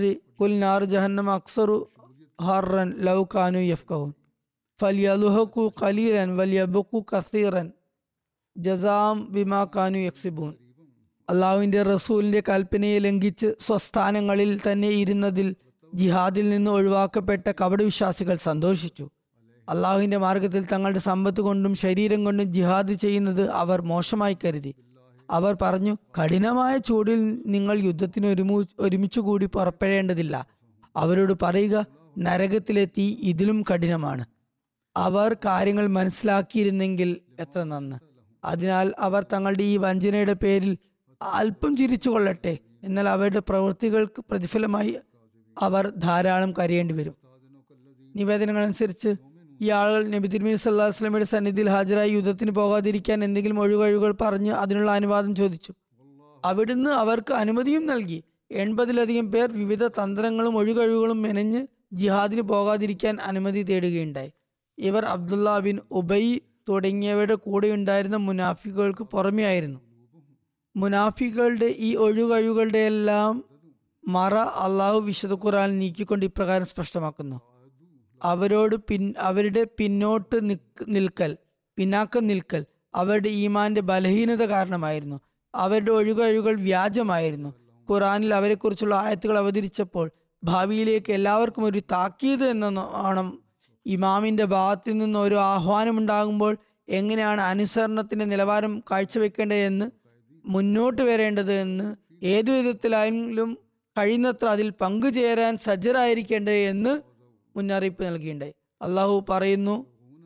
കുൽ നാർ ജഹന്നം അക്സറു ഹറൻ ലൗ കാനു യഫ്കഹൂൻ ഫലിയലുഹക്കു ഖലീലൻ വലിയബുക്കു കസീറൻ ജസാം ബിമാ കാനു യക്സിബൂൻ അള്ളാഹുവിന്റെ റസൂലിന്റെ കൽപ്പനയെ ലംഘിച്ച് സ്വസ്ഥാനങ്ങളിൽ തന്നെ ഇരുന്നതിൽ ജിഹാദിൽ നിന്ന് ഒഴിവാക്കപ്പെട്ട കപടവിശ്വാസികൾ സന്തോഷിച്ചു അള്ളാഹുവിന്റെ മാർഗത്തിൽ തങ്ങളുടെ സമ്പത്ത് കൊണ്ടും ശരീരം കൊണ്ടും ജിഹാദ് ചെയ്യുന്നത് അവർ മോശമായി കരുതി അവർ പറഞ്ഞു കഠിനമായ ചൂടിൽ നിങ്ങൾ യുദ്ധത്തിന് ഒരുമു ഒരുമിച്ച് കൂടി പുറപ്പെടേണ്ടതില്ല അവരോട് പറയുക നരകത്തിലെ തീ ഇതിലും കഠിനമാണ് അവർ കാര്യങ്ങൾ മനസ്സിലാക്കിയിരുന്നെങ്കിൽ എത്ര നന്ന് അതിനാൽ അവർ തങ്ങളുടെ ഈ വഞ്ചനയുടെ പേരിൽ അല്പം ചിരിച്ചു കൊള്ളട്ടെ എന്നാൽ അവരുടെ പ്രവൃത്തികൾക്ക് പ്രതിഫലമായി അവർ ധാരാളം കരയേണ്ടി വരും നിവേദനങ്ങൾ അനുസരിച്ച് ഈ ആളുകൾ നബി തിരുമേനി സല്ലാ വസ്ലമയുടെ സന്നിധിയിൽ ഹാജരായി യുദ്ധത്തിന് പോകാതിരിക്കാൻ എന്തെങ്കിലും ഒഴികഴിവുകൾ പറഞ്ഞ് അതിനുള്ള അനുവാദം ചോദിച്ചു അവിടുന്ന് അവർക്ക് അനുമതിയും നൽകി എൺപതിലധികം പേർ വിവിധ തന്ത്രങ്ങളും ഒഴികഴിവുകളും മെനഞ്ഞ് ജിഹാദിന് പോകാതിരിക്കാൻ അനുമതി തേടുകയുണ്ടായി ഇവർ അബ്ദുള്ള ബിൻ ഉബൈ തുടങ്ങിയവരുടെ കൂടെ ഉണ്ടായിരുന്ന മുനാഫിക്കുകൾക്ക് പുറമെയായിരുന്നു മുനാഫികളുടെ ഈ ഒഴികഴിവുകളുടെ എല്ലാം മറ അള്ളാഹു വിശുദ്ധ ഖുറാൻ നീക്കിക്കൊണ്ട് ഇപ്രകാരം സ്പഷ്ടമാക്കുന്നു അവരോട് പിൻ അവരുടെ പിന്നോട്ട് നിക്ക് നിൽക്കൽ പിന്നാക്കം നിൽക്കൽ അവരുടെ ഈമാന്റെ ബലഹീനത കാരണമായിരുന്നു അവരുടെ ഒഴുകഴിവുകൾ വ്യാജമായിരുന്നു ഖുറാനിൽ അവരെക്കുറിച്ചുള്ള ആയത്തുകൾ അവതരിച്ചപ്പോൾ ഭാവിയിലേക്ക് എല്ലാവർക്കും ഒരു താക്കീത് എന്നോണം ഇമാമിന്റെ ഭാഗത്തു നിന്ന് ഒരു ആഹ്വാനം ഉണ്ടാകുമ്പോൾ എങ്ങനെയാണ് അനുസരണത്തിന്റെ നിലവാരം കാഴ്ചവെക്കേണ്ടതെന്ന് മുന്നോട്ട് വരേണ്ടത് എന്ന് ഏതു വിധത്തിലായാലും കഴിയുന്നത്ര അതിൽ പങ്കുചേരാൻ സജ്ജരായിരിക്കേണ്ടത് എന്ന് മുന്നറിയിപ്പ് നൽകിയിട്ടുണ്ടായി അള്ളാഹു പറയുന്നു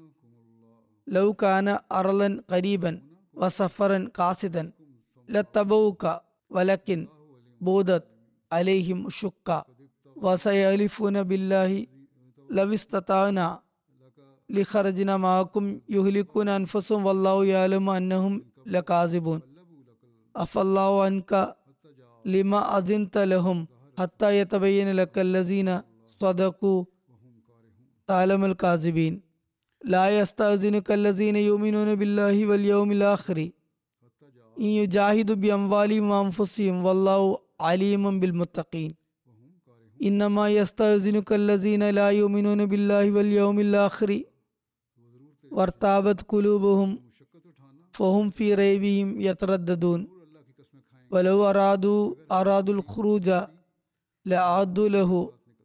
ലൗ കാന അറലൻ ഖരീബൻ വസഫറൻ കാസിദൻ ലത്തബൗക വലക്കിൻ ബൂദത്ത് അലൈഹിം ഷുക്ക വസയലിഫുന ബില്ലാഹി ലവിസ്തതാന ലിഖറജിന മാക്കും യുഹ്ലിക്കൂന അൻഫസും വല്ലാഹു യാലമു അന്നഹും ലകാസിബൂൻ അഫല്ലാഹു അൻക ലിമ അസിൻത ലഹും ഹത്ത യതബയ്യന ലക്കല്ലസീന സ്വദഖു താലമുൽ കാസിബീൻ ലാ യസ്തഅ്സിനുക അല്ലസീന യുമിനൂന ബില്ലാഹി വൽ യൗമിൽ ആഖിറി ഇൻ യുജാഹിദു ബി അംവാലിഹിം വഅൻഫുസിഹിം വല്ലാഹു അലീമും ബിൽ മുത്തഖീൻ ഇന്നമാ യസ്തഅ്സിനുക അല്ലസീന ലാ യുമിനൂന ബില്ലാഹി വൽ യൗമിൽ ആഖിറി വർതാബത് ഖുലൂബുഹും ഫഹും ഫി റൈബിഹിം യതറദ്ദദൂൻ വലൗ അറാദു അറാദുൽ ഖുറൂജ ലഅദു ലഹു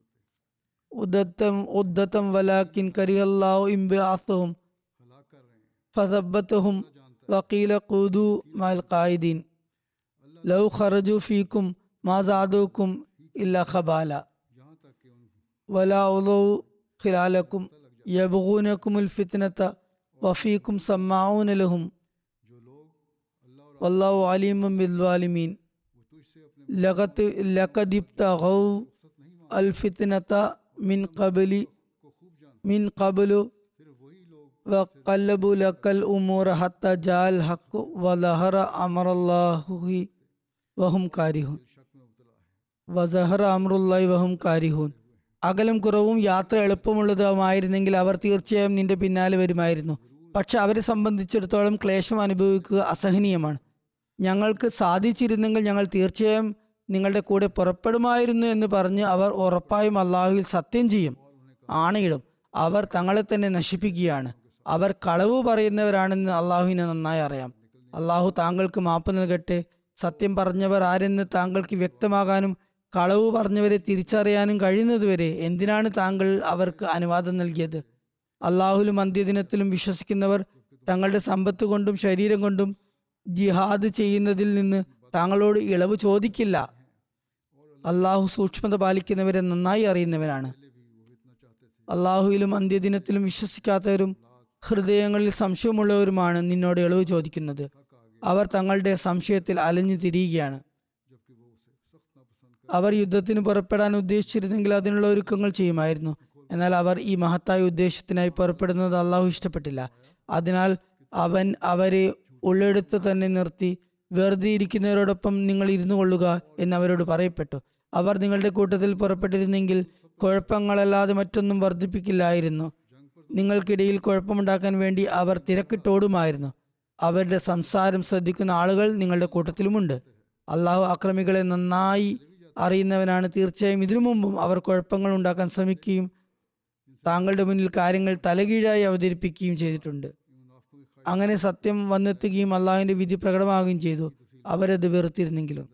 ഉദത്തം ഉദ്ദത്തം വലാക്കിൻ കരിയല്ലാഹു ഇംബിഅസഹും ഫസബ്ബതഹും വഖീല ഖൂദു മഅൽ ഖായിദീൻ ലൗ ഖറജു ഫീക്കും മാ സാദുക്കും ഇല്ല ഖബാല വലാ ഉളു ഖിലാലക്കും യബ്ഗൂനകുമുൽ ഫിത്നത വഫീക്കും സമ്മാഊന ലഹും വല്ലാഹു അലീമും ബിൽവാലിമീൻ ലഖത് ലഖദ് ഇബ്തഗൗ അൽ ഫിത്നത മിൻ ഖബലി മിൻ ഖബലു وقلبوا لك الأمور حتى جاء الحق وظهر أمر الله وهم كارهون വസഹറ അമ്രുല്ലായി വഹും കാരിഹൂൻ അകലം കുറവും യാത്ര എളുപ്പമുള്ളതുമായിരുന്നെങ്കിൽ അവർ തീർച്ചയായും നിന്റെ പിന്നാലെ വരുമായിരുന്നു പക്ഷെ അവരെ സംബന്ധിച്ചിടത്തോളം ക്ലേശം അനുഭവിക്കുക അസഹനീയമാണ് ഞങ്ങൾക്ക് സാധിച്ചിരുന്നെങ്കിൽ ഞങ്ങൾ തീർച്ചയായും നിങ്ങളുടെ കൂടെ പുറപ്പെടുമായിരുന്നു എന്ന് പറഞ്ഞ് അവർ ഉറപ്പായും അള്ളാഹുവിൽ സത്യം ചെയ്യും ആണയിടും അവർ തങ്ങളെ തന്നെ നശിപ്പിക്കുകയാണ് അവർ കളവ് പറയുന്നവരാണെന്ന് അള്ളാഹുവിനെ നന്നായി അറിയാം അള്ളാഹു താങ്കൾക്ക് മാപ്പ് നൽകട്ടെ സത്യം പറഞ്ഞവർ ആരെന്ന് താങ്കൾക്ക് വ്യക്തമാകാനും കളവ് പറഞ്ഞവരെ തിരിച്ചറിയാനും കഴിയുന്നതുവരെ എന്തിനാണ് താങ്കൾ അവർക്ക് അനുവാദം നൽകിയത് അള്ളാഹുലും അന്ത്യദിനത്തിലും വിശ്വസിക്കുന്നവർ തങ്ങളുടെ സമ്പത്ത് കൊണ്ടും ശരീരം കൊണ്ടും ജിഹാദ് ചെയ്യുന്നതിൽ നിന്ന് താങ്കളോട് ഇളവ് ചോദിക്കില്ല അള്ളാഹു സൂക്ഷ്മത പാലിക്കുന്നവരെ നന്നായി അറിയുന്നവരാണ് അള്ളാഹുവിലും അന്ത്യദിനത്തിലും വിശ്വസിക്കാത്തവരും ഹൃദയങ്ങളിൽ സംശയമുള്ളവരുമാണ് നിന്നോട് ഇളവ് ചോദിക്കുന്നത് അവർ തങ്ങളുടെ സംശയത്തിൽ അലഞ്ഞു തിരിയുകയാണ് അവർ യുദ്ധത്തിന് പുറപ്പെടാൻ ഉദ്ദേശിച്ചിരുന്നെങ്കിൽ അതിനുള്ള ഒരുക്കങ്ങൾ ചെയ്യുമായിരുന്നു എന്നാൽ അവർ ഈ മഹത്തായ ഉദ്ദേശത്തിനായി പുറപ്പെടുന്നത് അള്ളാഹു ഇഷ്ടപ്പെട്ടില്ല അതിനാൽ അവൻ അവരെ ഉള്ളെടുത്ത് തന്നെ നിർത്തി വെറുതെ ഇരിക്കുന്നവരോടൊപ്പം നിങ്ങൾ ഇരുന്നു കൊള്ളുക എന്ന് അവരോട് പറയപ്പെട്ടു അവർ നിങ്ങളുടെ കൂട്ടത്തിൽ പുറപ്പെട്ടിരുന്നെങ്കിൽ കുഴപ്പങ്ങളല്ലാതെ മറ്റൊന്നും വർദ്ധിപ്പിക്കില്ലായിരുന്നു നിങ്ങൾക്കിടയിൽ കുഴപ്പമുണ്ടാക്കാൻ വേണ്ടി അവർ തിരക്കിട്ടോടുമായിരുന്നു അവരുടെ സംസാരം ശ്രദ്ധിക്കുന്ന ആളുകൾ നിങ്ങളുടെ കൂട്ടത്തിലുമുണ്ട് അള്ളാഹു അക്രമികളെ നന്നായി അറിയുന്നവനാണ് തീർച്ചയായും ഇതിനു മുമ്പും അവർ കുഴപ്പങ്ങൾ ഉണ്ടാക്കാൻ ശ്രമിക്കുകയും താങ്കളുടെ മുന്നിൽ കാര്യങ്ങൾ തലകീഴായി അവതരിപ്പിക്കുകയും ചെയ്തിട്ടുണ്ട് അങ്ങനെ സത്യം വന്നെത്തുകയും അള്ളാഹുവിന്റെ വിധി പ്രകടമാവുകയും ചെയ്തു അവരത് വെറുത്തിരുന്നെങ്കിലും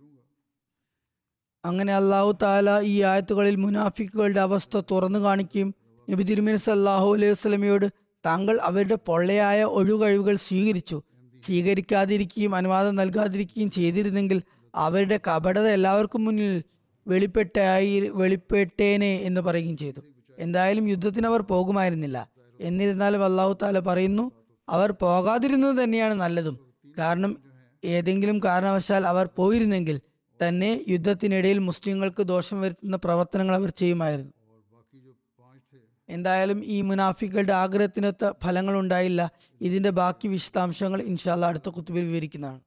അങ്ങനെ അള്ളാഹു താല ഈ ആയത്തുകളിൽ മുനാഫിക്കുകളുടെ അവസ്ഥ തുറന്നു കാണിക്കുകയും നബി തിരുമേനി സല്ലാഹു അലൈഹി വസ്ലമയോട് താങ്കൾ അവരുടെ പൊള്ളയായ ഒഴികഴിവുകൾ സ്വീകരിച്ചു സ്വീകരിക്കാതിരിക്കുകയും അനുവാദം നൽകാതിരിക്കുകയും ചെയ്തിരുന്നെങ്കിൽ അവരുടെ കപടത എല്ലാവർക്കും മുന്നിൽ വെളിപ്പെട്ടായി വെളിപ്പെട്ടേനെ എന്ന് പറയുകയും ചെയ്തു എന്തായാലും യുദ്ധത്തിന് അവർ പോകുമായിരുന്നില്ല എന്നിരുന്നാലും അള്ളാഹു താല പറയുന്നു അവർ പോകാതിരുന്നത് തന്നെയാണ് നല്ലതും കാരണം ഏതെങ്കിലും കാരണവശാൽ അവർ പോയിരുന്നെങ്കിൽ തന്നെ യുദ്ധത്തിനിടയിൽ മുസ്ലിങ്ങൾക്ക് ദോഷം വരുത്തുന്ന പ്രവർത്തനങ്ങൾ അവർ ചെയ്യുമായിരുന്നു എന്തായാലും ഈ മുനാഫികളുടെ ആഗ്രഹത്തിനൊത്ത ഫലങ്ങൾ ഉണ്ടായില്ല ഇതിന്റെ ബാക്കി വിശദാംശങ്ങൾ ഇൻഷാല്ല അടുത്ത കുത്തുബയിൽ വിവരിക്കുന്നതാണ്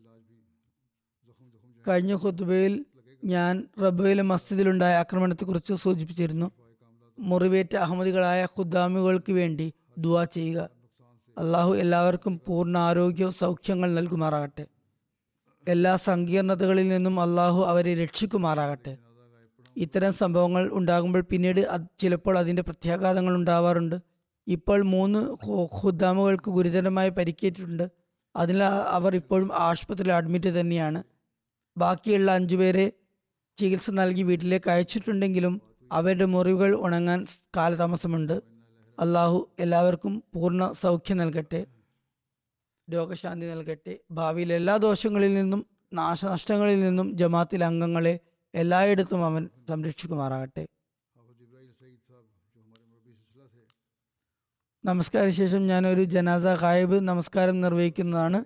കഴിഞ്ഞ ഖുത്തുബയിൽ ഞാൻ റബയിലെ മസ്ജിദിലുണ്ടായ ആക്രമണത്തെക്കുറിച്ച് സൂചിപ്പിച്ചിരുന്നു മുറിവേറ്റ അഹമ്മദികളായ ഖുദ്ദാമികൾക്ക് വേണ്ടി ദുവാ ചെയ്യുക അള്ളാഹു എല്ലാവർക്കും പൂർണ്ണ ആരോഗ്യവും സൗഖ്യങ്ങൾ നൽകുമാറാകട്ടെ എല്ലാ സങ്കീർണതകളിൽ നിന്നും അള്ളാഹു അവരെ രക്ഷിക്കുമാറാകട്ടെ ഇത്തരം സംഭവങ്ങൾ ഉണ്ടാകുമ്പോൾ പിന്നീട് അത് ചിലപ്പോൾ അതിന്റെ പ്രത്യാഘാതങ്ങൾ ഉണ്ടാവാറുണ്ട് ഇപ്പോൾ മൂന്ന് ഹു- ഖുദ്ദാമുകൾക്ക് ഗുരുതരമായി പരിക്കേറ്റിട്ടുണ്ട് അതിനാൽ അവർ ഇപ്പോഴും ആശുപത്രിയിൽ അഡ്മിറ്റ് തന്നെയാണ് ബാക്കിയുള്ള അഞ്ചുപേരെ ചികിത്സ നൽകി വീട്ടിലേക്ക് അയച്ചിട്ടുണ്ടെങ്കിലും അവരുടെ മുറിവുകൾ ഉണങ്ങാൻ സ് കാലതാമസമുണ്ട് അള്ളാഹു എല്ലാവർക്കും പൂർണ്ണ സൗഖ്യം നൽകട്ടെ രോഗശാന്തി നൽകട്ടെ ഭാവിയിൽ എല്ലാ ദോഷങ്ങളിൽ നിന്നും നാശനഷ്ടങ്ങളിൽ നിന്നും ജമാത്തിലെ അംഗങ്ങളെ എല്ലായിടത്തും അവൻ സംരക്ഷിക്കുമാറാകട്ടെ हाफिज इब्राहिम सईद साहब जो हमारे मुरबी सिलसिला थे നമസ്കാര ശേഷം ഞാൻ ഒരു ജനാസ ഖായിബ് നമസ്കാരം നിർവഹിക്കുന്നതാണ്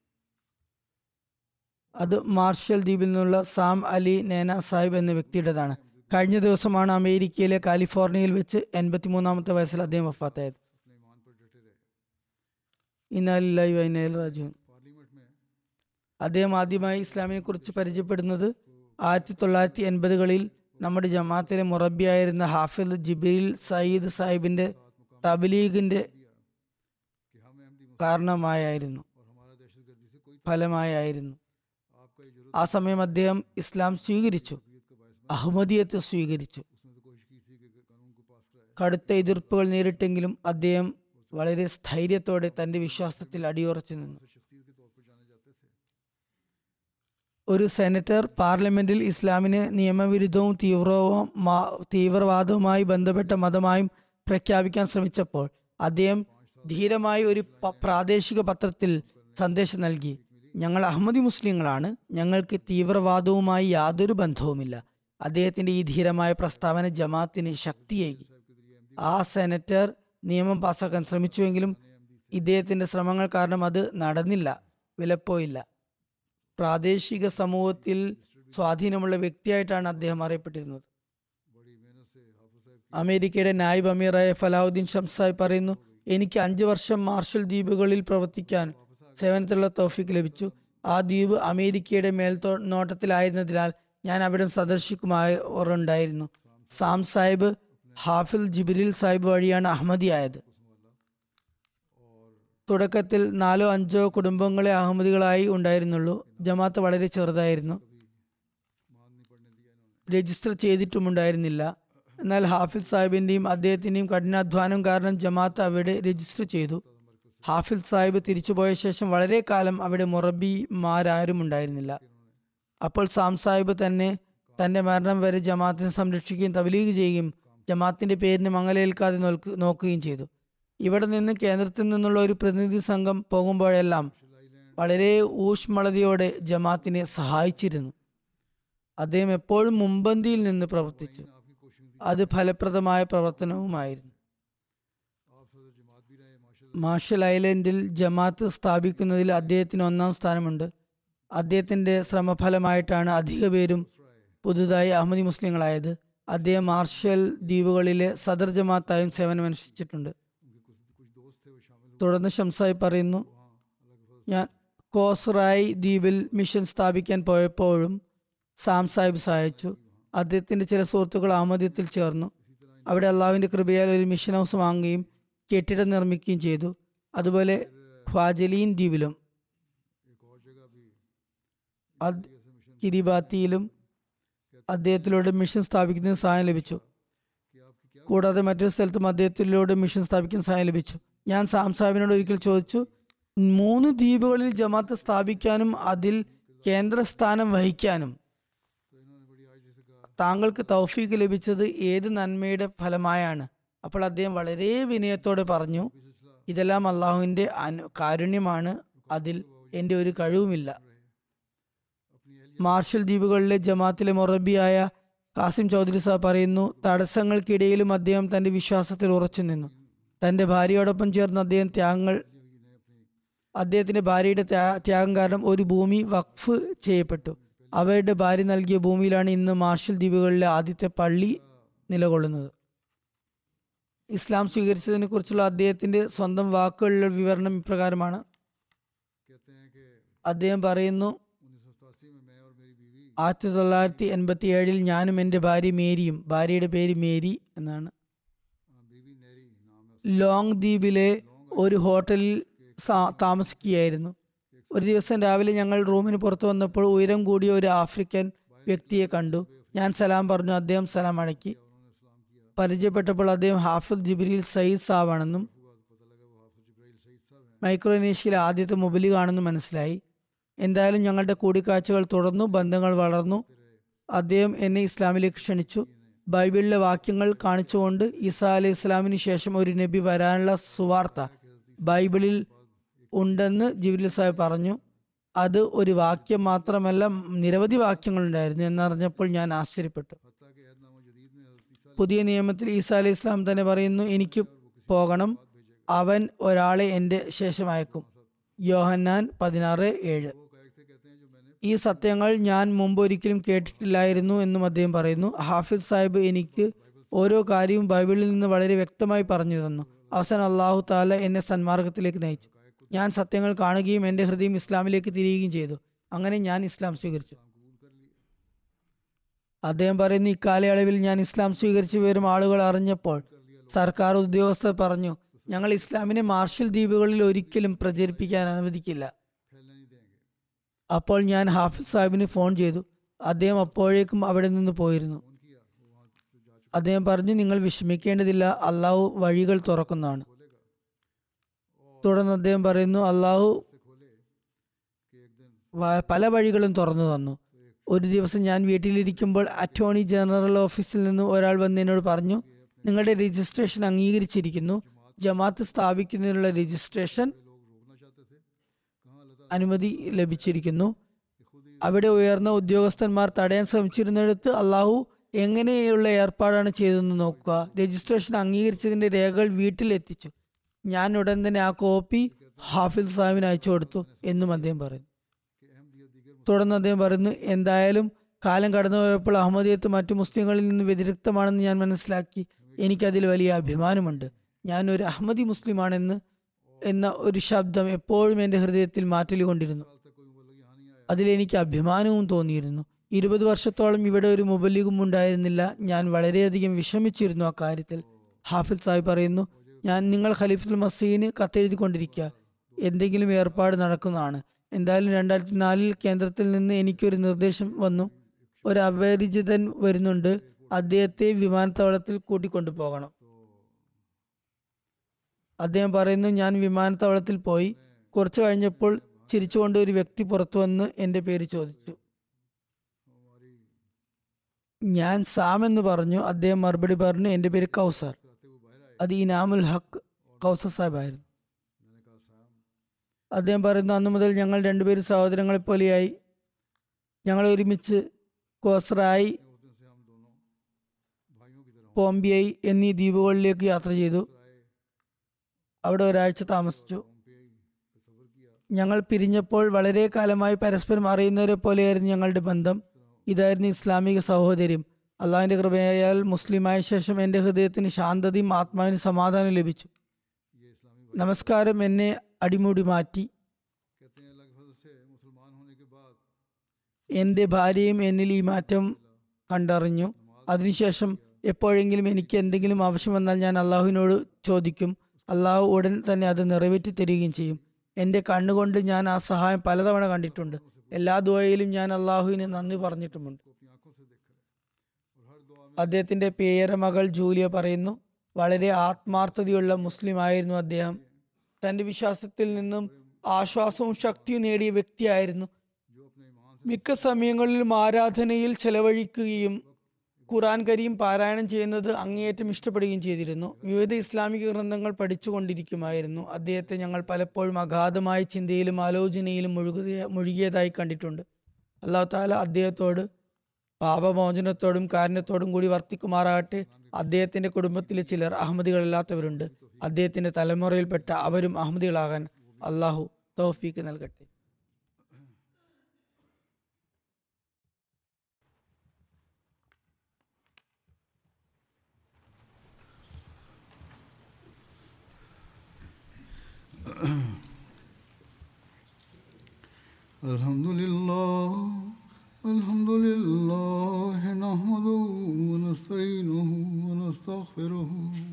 അത് മാർഷൽ ദ്വീപിൽ നിന്നുള്ള സാം അലി നേന സാഹിബ് എന്ന വ്യക്തിയുടേതാണ് കഴിഞ്ഞ ദിവസമാണ് അമേരിക്കയിലെ കാലിഫോർണിയയിൽ വെച്ച് എൺപത്തിമൂന്നാമത്തെ വയസ്സിൽ അദ്ദേഹം വഫാത്തായത് अपने ईमान पर डटे रहे ഇന്നാലില്ലായി വൈനൽ രാജു पार्लियामेंट में അദ്ദേഹം ആദ്യമായി ഇസ്ലാമിനെ കുറിച്ച് പരിചയപ്പെടുന്നത് ആയിരത്തി തൊള്ളായിരത്തി എൺപതുകളിൽ നമ്മുടെ ജമാഅത്തിലെ മുറബിയായിരുന്ന ഹാഫിൽ ജിബിൽ സയ്യിദ് സാഹിബിന്റെ തബ്ലീഗിന്റെ कि हम अहमदी मुस्लिम കാരണമായായിരുന്നു और हमारा दहशतगर्दी से कोई ഫലമായായിരുന്നു आपका ये जरूरत ആ സമയം അദ്ദേഹം ഇസ്ലാം സ്വീകരിച്ചു तबीयत का बायस बना അഹമ്മദിയത്ത് സ്വീകരിച്ചു उसने तो कोशिश की थी कि कानून को पास कराए കടുത്ത എതിർപ്പുകൾ നേരിട്ടെങ്കിലും അദ്ദേഹം വളരെ സ്ഥൈര്യത്തോടെ തന്റെ വിശ്വാസത്തിൽ അടിയുറച്ചു നിന്നു उसे शख्सियत के तौर पर जाने जाते थे ഒരു സെനറ്റർ പാർലമെന്റിൽ ഇസ്ലാമിനെ നിയമവിരുദ്ധവും തീവ്രവും മാ- തീവ്രവാദവുമായി ബന്ധപ്പെട്ട മതമായും പ്രഖ്യാപിക്കാൻ ശ്രമിച്ചപ്പോൾ അദ്ദേഹം ധീരമായി ഒരു പ- പ്രാദേശിക പത്രത്തിൽ സന്ദേശം നൽകി ഞങ്ങൾ അഹമ്മദി മുസ്ലിങ്ങളാണ് ഞങ്ങൾക്ക് തീവ്രവാദവുമായി യാതൊരു ബന്ധവുമില്ല അദ്ദേഹത്തിന്റെ ഈ ധീരമായ പ്രസ്താവന ജമാഅത്തിന് ശക്തിയേകി ആ സെനറ്റർ നിയമം പാസ്സാക്കാൻ ശ്രമിച്ചുവെങ്കിലും ഇദ്ദേഹത്തിന്റെ ശ്രമങ്ങൾ കാരണം അത് നടന്നില്ല വിലപ്പോയില്ല പ്രാദേശിക സമൂഹത്തിൽ സ്വാധീനമുള്ള വ്യക്തിയായിട്ടാണ് അദ്ദേഹം അറിയപ്പെട്ടിരുന്നത് बड़ी मेहनत से हाफिज साहब അമേരിക്കയുടെ നായിബ് അമീറായ ഫലാഹുദ്ദീൻ ഷംസായി പറയുന്നു എനിക്ക് അഞ്ചു വർഷം മാർഷൽ ദ്വീപുകളിൽ പ്രവർത്തിക്കാൻ സേവനത്തിലുള്ള തൗഫീക്ക് ലഭിച്ചു ആ ദ്വീപ് അമേരിക്കയുടെ മേൽനോട്ടത്തിലായിരുന്നതിനാൽ ഞാൻ അവിടെ സന്ദർശിക്കുമാറുണ്ടായിരുന്നു സാം സാഹിബ് ഹാഫിൽ ജിബിരിൽ സാഹിബ് വഴിയാണ് അഹമ്മദിയായത് തുടക്കത്തിൽ നാലോ അഞ്ചോ കുടുംബങ്ങളെ അഹമ്മദികളായി ഉണ്ടായിരുന്നുള്ളൂ ജമാഅത്ത് വളരെ ചെറുതായിരുന്നു मान नहीं पड़ने दिया इन्होंने രജിസ്റ്റർ ചെയ്തിട്ടുമുണ്ടായിരുന്നില്ല എന്നാൽ ഹാഫിൽ സാഹിബിന്റെയും അദ്ദേഹത്തിന്റെയും കഠിനാധ്വാനം കാരണം ജമാഅത്ത് അവിടെ രജിസ്റ്റർ ചെയ്തു ഹാഫിൽ സാഹിബ് തിരിച്ചുപോയ ശേഷം വളരെ കാലം അവിടെ മുറബിമാരാരും ഉണ്ടായിരുന്നില്ല അപ്പോൾ സാം സാഹിബ് തന്നെ തന്റെ മരണം വരെ ജമാഅത്തിനെ സംരക്ഷിക്കുകയും തബ്ലീഗ് ചെയ്യുകയും ജമാഅത്തിന്റെ പേരിന് മങ്ങലേൽക്കാതെ നോക്ക് നോക്കുകയും ചെയ്തു ഇവിടെ നിന്ന് കേന്ദ്രത്തിൽ നിന്നുള്ള ഒരു പ്രതിനിധി സംഘം പോകുമ്പോഴെല്ലാം വളരെ ഊഷ്മളതയോടെ ജമാഅത്തിനെ സഹായിച്ചിരുന്നു അദ്ദേഹം എപ്പോഴും മുമ്പന്തിയിൽ നിന്ന് പ്രവർത്തിച്ചു आपकी कोशिश അത് ഫലപ്രദമായ പ്രവർത്തനവുമായിരുന്നു आप सदर जमात भी रहे माशा മാർഷൽ ഐലൻഡിൽ ജമാഅത്ത് സ്ഥാപിക്കുന്നതിൽ അദ്ദേഹത്തിന് ഒന്നാം സ്ഥാനമുണ്ട് അദ്ദേഹത്തിന്റെ ശ്രമഫലമായിട്ടാണ് അധിക പേരും പുതുതായി അഹമ്മദി മുസ്ലിങ്ങളായത് അദ്ദേഹം മാർഷൽ ദ്വീപുകളിലെ സദർ ജമാഅത്തായും സേവനമനുഷ്ഠിച്ചിട്ടുണ്ട് उनके कुछ कुछ दोस्त थे वो शामिल हुए തുടർന്ന് ഷംസായി പറയുന്നു वहाँ अल्लाह के फजल ഞാൻ കോസ്റായി ദ്വീപിൽ മിഷൻ സ്ഥാപിക്കാൻ പോയപ്പോഴും സാം സാഹിബ് സഹായിച്ചു അദ്ദേഹത്തിന്റെ ചില സുഹൃത്തുക്കൾ അഹമ്മദ്യത്തിൽ ചേർന്നു അവിടെ അള്ളാഹുവിന്റെ കൃപയാൽ ഒരു മിഷൻ ഹൗസ് വാങ്ങുകയും കെട്ടിടം നിർമ്മിക്കുകയും ചെയ്തു അതുപോലെ ഖ്വാജലീൻ ദ്വീപിലും एक और जगह भी അത് കിരിബാത്തിയിലും അദ്ദേഹത്തിലൂടെ മിഷൻ സ്ഥാപിക്കുന്നതിന് സഹായം ലഭിച്ചു കൂടാതെ മറ്റൊരു സ്ഥലത്തും അദ്ദേഹത്തിലൂടെ മിഷൻ സ്ഥാപിക്കാൻ സഹായം ലഭിച്ചു ഞാൻ സാം സാഹിബിനോട് ഒരിക്കൽ ചോദിച്ചു മൂന്ന് ദ്വീപുകളിൽ ജമാഅത്ത് സ്ഥാപിക്കാനും അതിൽ കേന്ദ്രസ്ഥാനം വഹിക്കാനും താങ്കൾക്ക് തൗഫീക്ക് ലഭിച്ചത് ഏത് നന്മയുടെ ഫലമായാണ് അപ്പോൾ അദ്ദേഹം വളരെ വിനയത്തോടെ പറഞ്ഞു ഇതെല്ലാം അള്ളാഹുവിന്റെ അനു കാരുണ്യമാണ് അതിൽ എൻ്റെ ഒരു കഴിവുമില്ല മാർഷൽ ദ്വീപുകളിലെ ജമാഅത്തിലെ മൊറബിയായ കാസിം ചൗധരി സാഹ് പറയുന്നു തടസ്സങ്ങൾക്കിടയിലും അദ്ദേഹം തന്റെ വിശ്വാസത്തിൽ ഉറച്ചു നിന്നു തന്റെ ഭാര്യയോടൊപ്പം ചേർന്ന് അദ്ദേഹം ത്യാഗങ്ങൾ അദ്ദേഹത്തിന്റെ ഭാര്യയുടെ ത്യാ- ത്യാഗം കാരണം ഒരു ഭൂമി വഖഫ് ചെയ്യപ്പെട്ടു അവരുടെ ഭാര്യ നൽകിയ ഭൂമിയിലാണ് ഇന്ന് മാർഷൽ ദ്വീപുകളിലെ ആദ്യത്തെ പള്ളി നിലകൊള്ളുന്നത് ഇസ്ലാം സ്വീകരിച്ചതിനെ കുറിച്ചുള്ള അദ്ദേഹത്തിന്റെ സ്വന്തം വാക്കുകളിലുള്ള വിവരണം ഇപ്രകാരമാണ് कहते हैं कि അദ്ദേഹം പറയുന്നു उन्नीस सौ सतासी में मैं और मेरी बीवी ആയിരത്തി തൊള്ളായിരത്തി എൺപത്തി ഏഴിൽ ഞാനും എൻ്റെ ഭാര്യ മേരിയും ഭാര്യയുടെ പേര് മേരി എന്നാണ് हाँ, बीवी नेरी नाम है ലോങ് ദ്വീപിലെ ഒരു ഹോട്ടലിൽ സാ- താമസിക്കുകയായിരുന്നു ഒരു ദിവസം രാവിലെ ഞങ്ങൾ റൂമിന് പുറത്തു വന്നപ്പോൾ ഉയരം കൂടിയ ഒരു ആഫ്രിക്കൻ വ്യക്തിയെ കണ്ടു ഞാൻ സലാം പറഞ്ഞു അദ്ദേഹം സലാം അടക്കി उन्होंने सलाम किया പരിചയപ്പെട്ടപ്പോൾ അദ്ദേഹം ഹാഫിദ് ജിബ്രീൽ സയ്യിദ് സാബാണെന്നും हुआ तो पता लगा वो हाफिज जिब्राइल सईद साहब हैं മൈക്രോനേഷ്യയിലെ ആദ്യത്തെ മൊബിലികാണെന്ന് മനസ്സിലായി എന്തായാലും ഞങ്ങളുടെ കൂടിക്കാഴ്ചകൾ തുടർന്നു ബന്ധങ്ങൾ വളർന്നു അദ്ദേഹം എന്നെ ഇസ്ലാമിലേക്ക് ക്ഷണിച്ചു ബൈബിളിലെ വാക്യങ്ങൾ കാണിച്ചുകൊണ്ട് ഈസാ അലൈഹി ഇസ്ലാമിന് ശേഷം ഒരു നബി വരാനുള്ള സുവാർത്ത ബൈബിളിൽ ഉണ്ടെന്ന് ജിബ്രീൽ സാഹിബ് പറഞ്ഞു അത് ഒരു വാക്യം മാത്രമല്ല നിരവധി വാക്യങ്ങളുണ്ടായിരുന്നു എന്നറിഞ്ഞപ്പോൾ ഞാൻ ആശ്ചര്യപ്പെട്ടു हत्ता के अहदनामा जदीद में हजरत ईसा പുതിയ നിയമത്തിൽ ഈസാ അലൈഹി ഇസ്ലാം തന്നെ പറയുന്നു എനിക്ക് പോകണം അവൻ ഒരാളെ എൻ്റെ ശേഷം അയക്കും യോഹന്നാൻ പതിനാറ് ഏഴ് वो कह थे कहते हैं जो मैंने ഈ സത്യങ്ങൾ ഞാൻ മുമ്പ് ഒരിക്കലും കേട്ടിട്ടില്ലായിരുന്നു എന്നും അദ്ദേഹം പറയുന്നു ഹാഫിദ് സാഹിബ് എനിക്ക് ഓരോ കാര്യവും ബൈബിളിൽ നിന്ന് വളരെ വ്യക്തമായി പറഞ്ഞു തന്നു അവസാനം അള്ളാഹു താല എന്നെ സന്മാർഗത്തിലേക്ക് നയിച്ചു ഞാൻ സത്യങ്ങൾ കാണുകയും എൻ്റെ ഹൃദയം ഇസ്ലാമിലേക്ക് തിരിയുകയും ചെയ്തു അങ്ങനെ ഞാൻ ഇസ്ലാം സ്വീകരിച്ചു അദ്ദേഹം പറയുന്നു ഇക്കാലയളവിൽ ഞാൻ ഇസ്ലാം സ്വീകരിച്ച വിവരം ആളുകൾ അറിഞ്ഞപ്പോൾ സർക്കാർ ഉദ്യോഗസ്ഥർ പറഞ്ഞു ഞങ്ങൾ ഇസ്ലാമിനെ മാർഷൽ ദ്വീപുകളിൽ ഒരിക്കലും പ്രചരിപ്പിക്കാൻ അനുവദിക്കില്ല फैलने नहीं देंगे അപ്പോൾ ഞാൻ ഹാഫിസ് സാഹിബിന് ഫോൺ ചെയ്തു അദ്ദേഹം അപ്പോഴേക്കും അവിടെ നിന്ന് പോയിരുന്നു फोन किया वो वहाँ से जा चुका അദ്ദേഹം പറഞ്ഞു നിങ്ങൾ വിഷമിക്കേണ്ടതില്ല അള്ളാഹു വഴികൾ തുറക്കുന്നതാണ് खोलेगा തുടർന്ന് അദ്ദേഹം പറയുന്നു അള്ളാഹു से खोले कि एक दिन വ- പല വഴികളും തുറന്നു തന്നു ഒരു ദിവസം ഞാൻ വീട്ടിലിരിക്കുമ്പോൾ അറ്റോർണി ജനറൽ ഓഫീസിൽ നിന്ന് ഒരാൾ വന്ന് എന്നോട് പറഞ്ഞു നിങ്ങളുടെ രജിസ്ട്രേഷൻ അംഗീകരിച്ചിരിക്കുന്നു ജമാഅത്ത് സ്ഥാപിക്കുന്നതിനുള്ള രജിസ്ട്രേഷൻ लोग रोकना चाहते थे कहाँ अल्लाह ताला അനുമതി ലഭിച്ചിരിക്കുന്നു कि खुद ही അവിടെ ഉയർന്ന ഉദ്യോഗസ്ഥന്മാർ തടയാൻ ശ്രമിച്ചിരുന്നിടത്ത് അള്ളാഹു എങ്ങനെയുള്ള ഏർപ്പാടാണ് ചെയ്തതെന്ന് നോക്കുക രജിസ്ട്രേഷൻ അംഗീകരിച്ചതിന്റെ രേഖകൾ വീട്ടിൽ എത്തിച്ചു ഞാൻ ഉടൻ തന്നെ ആ കോപ്പി ഹാഫിൽ സാഹിബിന് അയച്ചു കൊടുത്തു എന്നും അദ്ദേഹം പറയുന്നു कि अहमदिया दीगर തുടർന്ന് അദ്ദേഹം പറയുന്നു എന്തായാലും കാലം കടന്നുപോയപ്പോൾ അഹമ്മദിയത്ത് മറ്റു മുസ്ലിങ്ങളിൽ നിന്ന് വ്യതിരിക്തമാണെന്ന് ഞാൻ മനസ്സിലാക്കി എനിക്കതിൽ വലിയ അഭിമാനമുണ്ട് ഞാൻ ഒരു അഹമ്മദി മുസ്ലിമാണെന്ന് എന്ന ഒരു ശബ്ദം എപ്പോഴും എൻ്റെ ഹൃദയത്തിൽ മാറ്റലുകൊണ്ടിരുന്നു साल तक कोई मुबल्लिग यहाँ नहीं आया അതിലെനിക്ക് അഭിമാനവും തോന്നിയിരുന്നു ഇരുപത് വർഷത്തോളം ഇവിടെ ഒരു മുബല്ലിഗും ഉണ്ടായിരുന്നില്ല ഞാൻ വളരെയധികം വിഷമിച്ചിരുന്നു ആ കാര്യത്തിൽ ഹാഫിദ് സാഹിബ് പറയുന്നു ഞാൻ നിങ്ങൾ ഖലീഫുൽ മസീന് കത്തെഴുതിക്കൊണ്ടിരിക്കുക എന്തെങ്കിലും ഏർപ്പാട് നടക്കുന്നതാണ് എന്തായാലും രണ്ടായിരത്തി നാലിൽ കേന്ദ്രത്തിൽ നിന്ന് എനിക്കൊരു നിർദ്ദേശം വന്നു ഒരു അപരിചിതൻ വരുന്നുണ്ട് അദ്ദേഹത്തെ വിമാനത്താവളത്തിൽ കൂട്ടിക്കൊണ്ടു പോകണം അദ്ദേഹം പറയുന്നു ഞാൻ വിമാനത്താവളത്തിൽ പോയി കുറച്ചു കഴിഞ്ഞപ്പോൾ ചിരിച്ചുകൊണ്ട് ഒരു വ്യക്തി പുറത്തു വന്ന് എൻ്റെ പേര് ചോദിച്ചു हमारी ഞാൻ സാം എന്ന് പറഞ്ഞു അദ്ദേഹം മറുപടി പറഞ്ഞു എൻ്റെ പേര് കൗസർ कराते हुए बाहर आए അത് ഇനാമുൽ ഹക്ക് കൗസർ സാഹിബായിരുന്നു मैंने कहा साहब അദ്ദേഹം പറയുന്നു അന്നു മുതൽ ഞങ്ങൾ രണ്ടുപേരും സഹോദരങ്ങളെ പോലെയായി ഞങ്ങൾ ഒരുമിച്ച് കോസറായി उस दिन से हम दोनों भाइयों की तरह പോംബിയൈ എന്നീ ദ്വീപുകളിലേക്ക് യാത്ര ചെയ്തു आए അവിടെ ഒരാഴ്ച താമസിച്ചു पोम्पे का सफर किया ഞങ്ങൾ പിരിഞ്ഞപ്പോൾ വളരെ കാലമായി പരസ്പരം അറിയുന്നവരെ പോലെയായിരുന്നു ഞങ്ങളുടെ ബന്ധം ഇതായിരുന്നു ഇസ്ലാമിക സഹോദര്യം അള്ളാഹിന്റെ കൃപയാൽ മുസ്ലിമായ ശേഷം എൻ്റെ ഹൃദയത്തിന് ശാന്തതയും ആത്മാവിന് സമാധാനം ലഭിച്ചു ये इस्लामी भाई നമസ്കാരം എന്നെ അടിമുടി മാറ്റി कहते हैं अल्लाह के फजल से मुसलमान होने के बाद എൻ്റെ ഭാര്യയും എന്നിൽ ഈ മാറ്റം കണ്ടറിഞ്ഞു അതിനുശേഷം എപ്പോഴെങ്കിലും എനിക്ക് എന്തെങ്കിലും ആവശ്യം വന്നാൽ ഞാൻ അള്ളാഹുവിനോട് ചോദിക്കും അള്ളാഹു ഉടൻ തന്നെ അത് നിറവേറ്റി തരികയും ചെയ്യും എൻ്റെ കണ്ണുകൊണ്ട് ഞാൻ ആ സഹായം പലതവണ കണ്ടിട്ടുണ്ട് എല്ലാ ദുവയിലും ഞാൻ അള്ളാഹുവിന് നന്ദി പറഞ്ഞിട്ടുമുണ്ട് को अपनी आंखों से देखा है അദ്ദേഹത്തിന്റെ പേരമകൾ ജൂലിയ പറയുന്നു വളരെ ആത്മാർത്ഥതയുള്ള മുസ്ലിം ആയിരുന്നു അദ്ദേഹം തന്റെ വിശ്വാസത്തിൽ നിന്നും ആശ്വാസവും ശക്തിയും നേടിയ വ്യക്തിയായിരുന്നു जो अपने ईमान से മിക്ക സമയങ്ങളിലും ആരാധനയിൽ ചെലവഴിക്കുകയും ഖുറാൻ കരീം പാരായണം ചെയ്യുന്നത് അങ്ങേയറ്റം ഇഷ്ടപ്പെടുകയും ചെയ്തിരുന്നു വിവിധ ഇസ്ലാമിക ഗ്രന്ഥങ്ങൾ പഠിച്ചുകൊണ്ടിരിക്കുമായിരുന്നു അദ്ദേഹത്തെ ഞങ്ങൾ പലപ്പോഴും അഗാധമായ ചിന്തയിലും ആലോചനയിലും മുഴുകിയ മുഴുകിയതായി കണ്ടിട്ടുണ്ട് അള്ളാഹു താല അദ്ദേഹത്തോട് പാപമോചനത്തോടും കാരുണ്യത്തോടും കൂടി വർത്തിക്കുമാറാകട്ടെ അദ്ദേഹത്തിന്റെ കുടുംബത്തിലെ ചിലർ അഹമ്മദികളല്ലാത്തവരുണ്ട് അദ്ദേഹത്തിന്റെ തലമുറയിൽപ്പെട്ട അവരും അഹമ്മദികളാകാൻ അള്ളാഹു തൗഫീക്ക് നൽകട്ടെ الحمد لله الحمد لله نحمده ونستعينه ونستغفره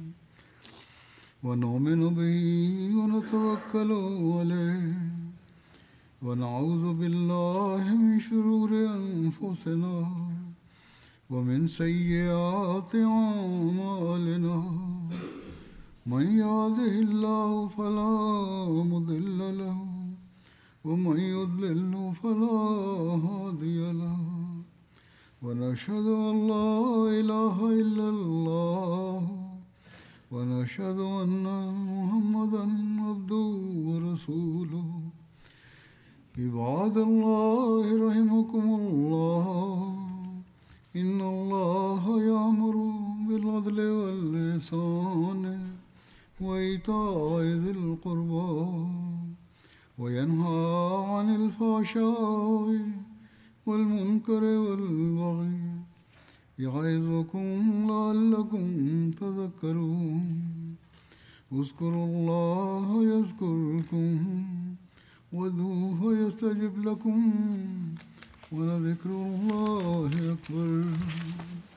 ونؤمن به ونتوكل عليه ونعوذ بالله من شرور أنفسنا ومن سيئات أعمالنا من يهده الله فلا مضل له ومن يضلل فلا هادي له ونشهد أن لا إله إلا الله ونشهد أن محمدا عبده ورسوله عباد الله رحمكم الله إن الله يأمر بالعدل والإحسان وإيتاء ذي القربى وينهى عن الفحشاء والمنكر والبغي يعظكم لعلكم تذكرون اذكروا الله يذكركم وادعوه يستجب لكم ولذكر الله أكبر